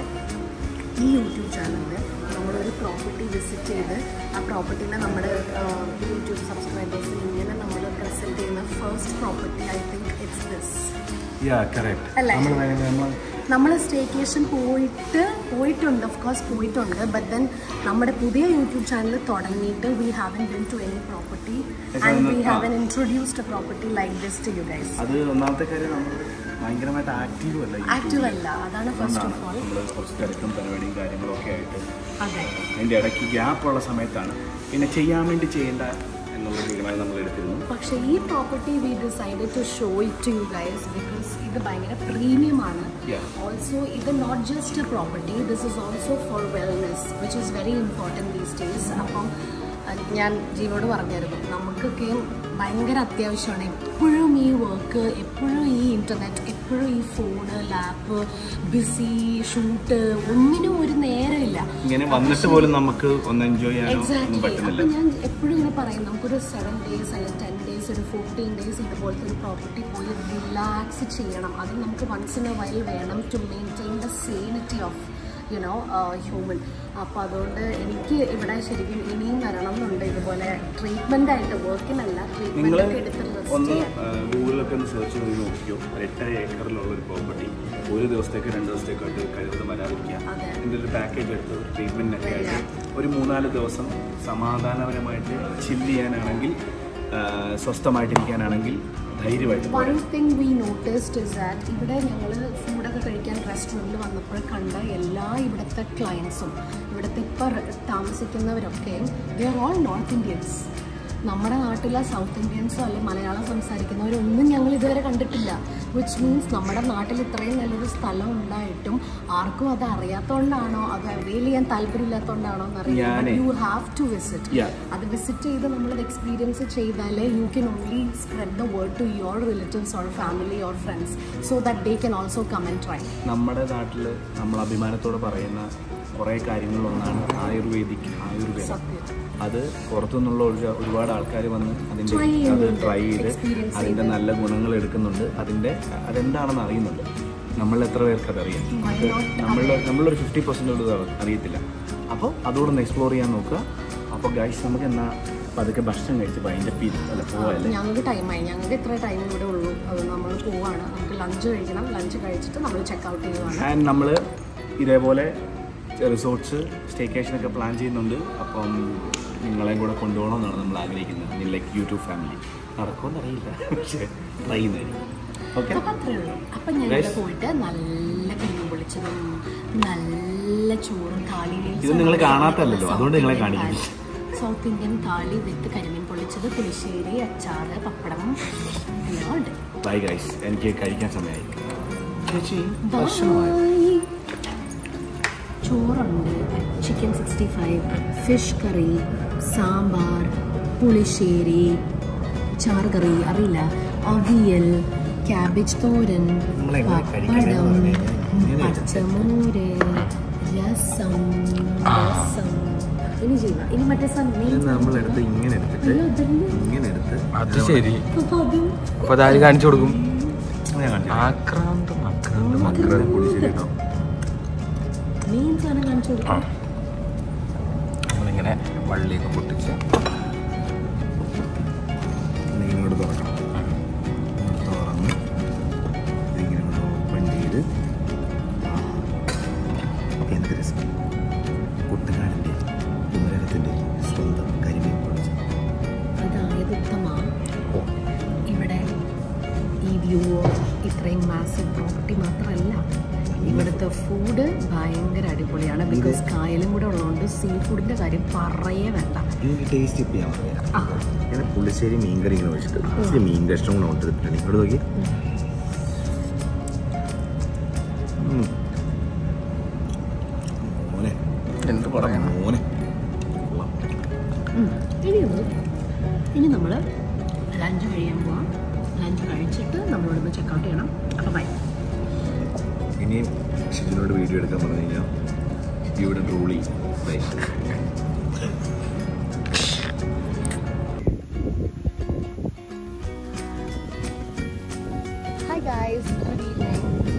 ഈ യൂട്യൂബ് ചാനലിൽ നമ്മളൊരു പ്രോപ്പർട്ടി വിസിറ്റ് ചെയ്ത് ആ പ്രോപ്പർട്ടീനെ നമ്മുടെ യൂട്യൂബ് സബ്സ്ക്രൈബേഴ്സിന് ഇങ്ങനെ നമ്മൾ പ്രസൻറ്റ് ചെയ്യുന്ന first property I think it's this yeah correct അല്ലേ? നമ്മൾ നമ്മൾ നമ്മൾ സ്റ്റേക്കേഷൻ പോയിട്ട് പോയിട്ടുണ്ട് ഓഫ് കോഴ്സ് പോയിട്ടുണ്ട് ബട്ട് ദെൻ നമ്മുടെ പുതിയ യൂട്യൂബ് ചാനൽ തുടങ്ങിയിട്ട് we haven't been to any property and we haven't introduced a property like this to you guys അത് ഒന്നാമത്തെ കാര്യം നമ്മൾ ഭയങ്കരമായിട്ട് ആക്റ്റീവ് അല്ല ആക്റ്റീവ് അല്ല അതാണ് ഫസ്റ്റ് ഓഫ് ഓൾ നമ്മൾ കുറച്ച് തിരക്കും പരിപാടിയും കാര്യങ്ങളും ഒക്കെ ആയിട്ട് അതെ അതിൻ്റെ ഇടയ്ക്ക് ഗ്യാപ്പുള്ള സമയത്താണ് പിന്നെ ചെയ്യാൻ വേണ്ടി ചെയ്യേണ്ട എന്നുള്ള തീരുമാനം നമ്മൾ എടുത്തിരുന്നു പക്ഷേ ഈ property we decide to show it to you guys because ഇത് ഭയങ്കര പ്രീമിയം ആണ് Yeah. ഓൾസോ ഇത് not just a property this is also for wellness which is very important these days അപ്പം അഹ് ഞാൻ ജീവനോട് പറഞ്ഞായിരുന്നു നമുക്കൊക്കെ ഭയങ്കര അത്യാവശ്യമാണ് എപ്പോഴും ഈ വർക്ക് എപ്പോഴും ഈ ഇൻ്റർനെറ്റ് എപ്പോഴും ഈ ഫോണ് ലാപ്പ് ബിസി ഷൂട്ട് ഒന്നിനും ഒരു നേരമില്ല ഇങ്ങനെ വന്നിട്ട് പോലും നമുക്ക് ഒന്ന് എൻജോയ് ചെയ്യാനോ ഒന്നും എക്സാക്ട്ലി പറ്റുന്നില്ല അപ്പം ഞാൻ എപ്പോഴും ഇങ്ങനെ പറയും നമുക്കൊരു സെവൻ ഡേയ്സ് അല്ലെങ്കിൽ ടെൻ ഡേയ്സ് ഒരു ഫോർട്ടീൻ ഡേയ്സ് ഇതുപോലത്തെ ഒരു പ്രോപ്പർട്ടി പോയി റിലാക്സ് ചെയ്യണം അത് നമുക്ക് വൺസ് ഇൻ എ വൈൽ വേണം to maintain the sanity of you know human അപ്പോൾ അതുകൊണ്ട് എനിക്ക് ഇവിടെ ശരിക്കും ഇനിയും വരണം എന്നുണ്ട് ഇതുപോലെ ട്രീറ്റ്മെൻ്റ് ആയിട്ട് വർക്കിനല്ല ട്രീറ്റ്മെൻ്റ് നിങ്ങൾ ഒക്കെ എടുത്ത് റെസ്റ്റ് ഒന്ന് ചെയ്യാൻ ഗൂഗിളിലൊക്കെ ഒന്ന് സെർച്ച് ചെയ്ത് നോക്കിയോ ഒരു എട്ടര ഏക്കറിലുള്ള ഒരു പ്രോപ്പർട്ടി ഒരു ദിവസത്തേക്ക് രണ്ട് ദിവസത്തേക്കായിട്ട് കരുതൽ വരാതിരിക്കുക അതെ. ഇതിൻ്റെ ഒരു പാക്കേജ് എടുത്ത് ട്രീറ്റ്മെൻറ്റിനൊക്കെ ആയിട്ട് ഒരു മൂന്നാല് ദിവസം സമാധാനപരമായിട്ട് ചില്ല് ചെയ്യാനാണെങ്കിൽ ആ, സ്വസ്ഥമായിട്ടിരിക്കാനാണെങ്കിൽ ധൈര്യമായിട്ട് വൺ പോരാം. Thing we noticed is that ഇവിടെ ഞങ്ങൾ ഫുഡൊക്കെ കഴിക്കാൻ റെസ്റ്റോറൻറ്റിൽ വന്നപ്പോൾ കണ്ട എല്ലാ ഇവിടുത്തെ ക്ലയൻസും ഇവിടുത്തെ ഇപ്പോൾ താമസിക്കുന്നവരൊക്കെ they are all North Indians നമ്മുടെ നാട്ടിലെ സൗത്ത് ഇന്ത്യൻസോ അല്ലെങ്കിൽ മലയാളം സംസാരിക്കുന്നവരൊന്നും ഞങ്ങൾ ഇതുവരെ കണ്ടിട്ടില്ല വിച്ച് മീൻസ് നമ്മുടെ നാട്ടിൽ ഇത്രയും നല്ലൊരു സ്ഥലം ഉണ്ടായിട്ടും ആർക്കും അത് അറിയാത്തോണ്ടാണോ അത് അവെയിൽ ചെയ്യാൻ താല്പര്യമില്ലാത്തോണ്ടാണോ എന്നറിയില്ല ഞാനേ- you have to visit Yeah. അത് വിസിറ്റ് ചെയ്ത് നമ്മളത് എക്സ്പീരിയൻസ് ചെയ്താലേ you can only spread the word to your relatives or family or friends so that they can also come and try നമ്മുടെ നാട്ടിൽ നമ്മൾ അഭിമാനത്തോടെ പറയുന്ന കുറേ കാര്യങ്ങളിലൊന്നാണ് ആയുർവേദിക് ആയുർവേദം സത്യം അത് പുറത്തുനിന്നുള്ള ഒരു ഒരുപാട് ആൾക്കാർ വന്ന് അതിൻ്റെ Try അത് ചെയ്യുന്നുണ്ട്, ട്രൈ ചെയ്ത് experience അതിൻ്റെ നല്ല ഗുണങ്ങൾ എടുക്കുന്നുണ്ട് അതിൻ്റെ അതെന്താണെന്ന് അറിയുന്നുണ്ട് നമ്മൾ എത്ര പേർക്ക് അതറിയാം Why not? നമ്മൾ നമ്മളൊരു ഫിഫ്റ്റി പെർസെൻറ്റ് അറിയത്തില്ല അപ്പോൾ അതുകൂടെ ഒന്ന് എക്സ്പ്ലോർ ചെയ്യാൻ നോക്കുക അപ്പോൾ ഗൈസ് നമുക്ക് എന്നാ പതുക്കെ ഭക്ഷണം കഴിച്ച് അതിൻ്റെ പീരി അല്ല പോവല്ലേ ഞങ്ങൾക്ക് ടൈമായി ഞങ്ങൾക്ക് ഇത്ര ടൈം ഇവിടെ ഉള്ളൂ അത് നമ്മൾ പോവാണ് നമുക്ക് ലഞ്ച് കഴിക്കണം ലഞ്ച് കഴിച്ചിട്ട് നമ്മൾ ചെക്ക് ഔട്ട് ചെയ്യുവാണ് ആൻഡ് നമ്മൾ ഇതേപോലെ റിസോർട്ട്സ് സ്റ്റേക്കേഷനൊക്കെ പ്ലാൻ ചെയ്യുന്നുണ്ട് അപ്പം നിങ്ങളെയും കൂടെ കൊണ്ടുപോകണമെന്നാണ് നമ്മൾ ആഗ്രഹിക്കുന്നത് ലൈക്ക് യൂട്യൂബ് ഫാമിലി നടക്കുമെന്ന് അറിയില്ല പക്ഷേ ട്രൈ ചെയ്യുന്നതായിരിക്കും ഓക്കെ അപ്പൊ അത്രേ ഉള്ളൂ അപ്പൊ ഞാൻ ഇവിടെ പോയിട്ട് നല്ല കരിമീൻ പൊളിച്ചതും നല്ല ചോറും താളിയിലും ഇത് നിങ്ങൾ കാണാത്തതല്ലല്ലോ, അതുകൊണ്ട് നിങ്ങളെ കാണിക്കുന്നു. സൗത്ത് ഇന്ത്യൻ താളി വിത്ത് കരിമീൻ പൊള്ളിച്ചത് പുളിശ്ശേരി അച്ചാറ് പപ്പടം എല്ലാം ഉണ്ട് ബൈ ഗൈസ് എനിക്ക് കഴിക്കാൻ സമയമായി ചേച്ചി Bye. ചോറുണ്ട് chicken sixty five fish curry sambar പുളിശ്ശേരി ചാറ് കറി അറിയില്ല അവിയൽ ക്യാബേജ് തോരൻ നമ്മളെങ്ങനെ കഴിക്കുന്നത് എന്ന് പപ്പടം പറഞ്ഞു കഴിഞ്ഞാൽ ഇങ്ങനെ പച്ചമോര് രസം രസം ഇനി ചെയ്യില്ല ഇനി മറ്റേ സമയം നമ്മളെടുത്ത് ഇങ്ങനെ എടുത്തിട്ട് ഇങ്ങനെ എടുത്ത് അത് ശരി അപ്പൊ അതും അപ്പൊ അതാര് കാണിച്ചു കൊടുക്കും ഞാൻ കാണിച്ചു ആക്രാന്തം ആക്രാന്തം മക്കളെ പൊടിശ്ശേരി കേട്ടോ മെയിൻ സാധനം കാണിച്ചു ആ കൊടുക്കും നമ്മളിങ്ങനെ വള്ളിയൊക്കെ പൊട്ടിച്ച് ഇങ്ങോട്ട് തുറക്കണം ഇങ്ങോട്ട് തുറന്ന് ഇതിങ്ങനെ ഇവിടെ ഓപ്പൺ ചെയ്ത് ആ, എന്ത് രസം കുട്ടനാടിൻ്റെ കുമരകത്തിൻ്റെ സ്വന്തം കരിമീൻ പൊളിച്ചത് അതായത് ഉത്തമ ഇവിടെ ഈ വ്യൂ ഇത്രയും മാസീവ് പ്രോപ്പർട്ടി മാത്രമല്ല ഇവിടുത്തെ ഫുഡ് ഭയങ്കര അടിപൊളിയാണ് ബിക്കോസ് കായലും കൂടെ ഉള്ളതുകൊണ്ട് സീ ഫുഡിന്റെ കാര്യം പറയേ വേണ്ട എനിക്ക് ടേസ്റ്റ് ഇപ്പം ഞാൻ പറയാം ആ ഇങ്ങനെ പുളിശ്ശേരി മീൻ കറി ഇങ്ങനെ വെച്ചിട്ട് ഇച്ചിരി മീൻ കഷ്ണം കൂടെ കൊണ്ടിട്ടുണ്ട് ഇങ്ങോട്ട് നോക്കി ഉം. മോനെ എന്ത് പറയണം മോനെ കൊള്ളാം. ഉം. ഇനി ഒന്ന് ഇനി നമ്മൾ ലഞ്ച് കഴിയാൻ പോവാം ലഞ്ച് കഴിച്ചിട്ട് നമ്മളിവിടുന്ന് ചെക്കൗട്ട് ചെയ്യണം അപ്പം ബൈ ഇനിയും ഷിജിനോട് വീഡിയോ എടുക്കാൻ പറഞ്ഞു കഴിഞ്ഞാൽ ഇവിടെ റൂളി ഹായ് ഗായ്സ് ഗുഡ് ഈവനിങ്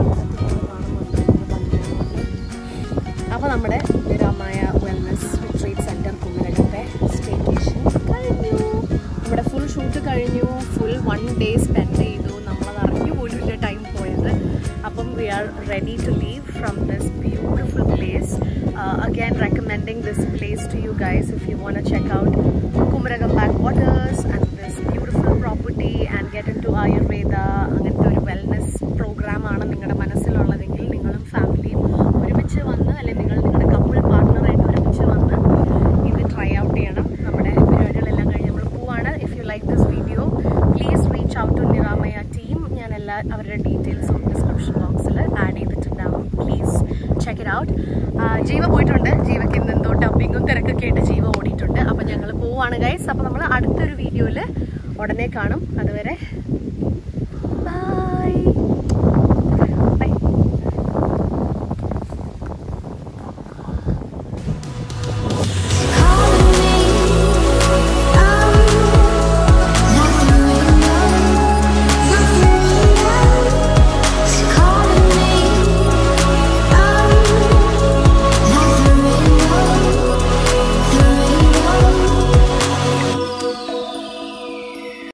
അപ്പോൾ നമ്മുടെ നിരാമായ വെൽനസ് റിട്രീറ്റ് സെൻറ്റർ കുമ്മരകത്തെ സ്റ്റേക്കേഷൻ കഴിഞ്ഞു നമ്മുടെ ഫുൾ ഷൂട്ട് കഴിഞ്ഞു ഫുൾ വൺ ഡേ സ്പെൻഡ് ചെയ്തു നമ്മളത് അറിഞ്ഞു പോലുമില്ല ടൈം പോയത് അപ്പം we are ready to leave from this beautiful place again recommending this place to you guys if you want check out Kumarakom backwaters and this beautiful property and get into Ayurveda അങ്ങനത്തെ ഒരു വെൽനെസ് പ്രോഗ്രാമാണ് നിങ്ങളുടെ മനസ്സിലുള്ളതെങ്കിൽ നിങ്ങളും ഫാമിലിയും ഒരുമിച്ച് വന്ന് അല്ലെങ്കിൽ നിങ്ങൾ നിങ്ങളുടെ കപ്പിൾ പാർട്ട്ണറായിട്ട് ഒരുമിച്ച് വന്ന് ഇത് ട്രൈ ഔട്ട് ചെയ്യണം നമ്മുടെ പരിപാടികളെല്ലാം കഴിഞ്ഞ് നമ്മൾ പോവാണ് if you like this video please reach out to Niramaya team ഞാൻ എല്ലാ അവരുടെ ഡീറ്റെയിൽസും ഡിസ്ക്രിപ്ഷൻ ബോക്സിൽ ആഡ് ചെയ്തിട്ടുണ്ടാവും പ്ലീസ് ചെക്ക് ഇറ്റ് ഔട്ട് ജീവ പോയിട്ടുണ്ട് ജീവയ്ക്ക് ഇന്ന് എന്തോ ഡബിങ്ങും തിരക്കൊക്കെ ആയിട്ട് ജീവ ഓടിയിട്ടുണ്ട് അപ്പം ഞങ്ങൾ പോവാണ് ഗൈസ് അപ്പോൾ നമ്മൾ അടുത്തൊരു വീഡിയോയിൽ ഉടനെ കാണും അതുവരെ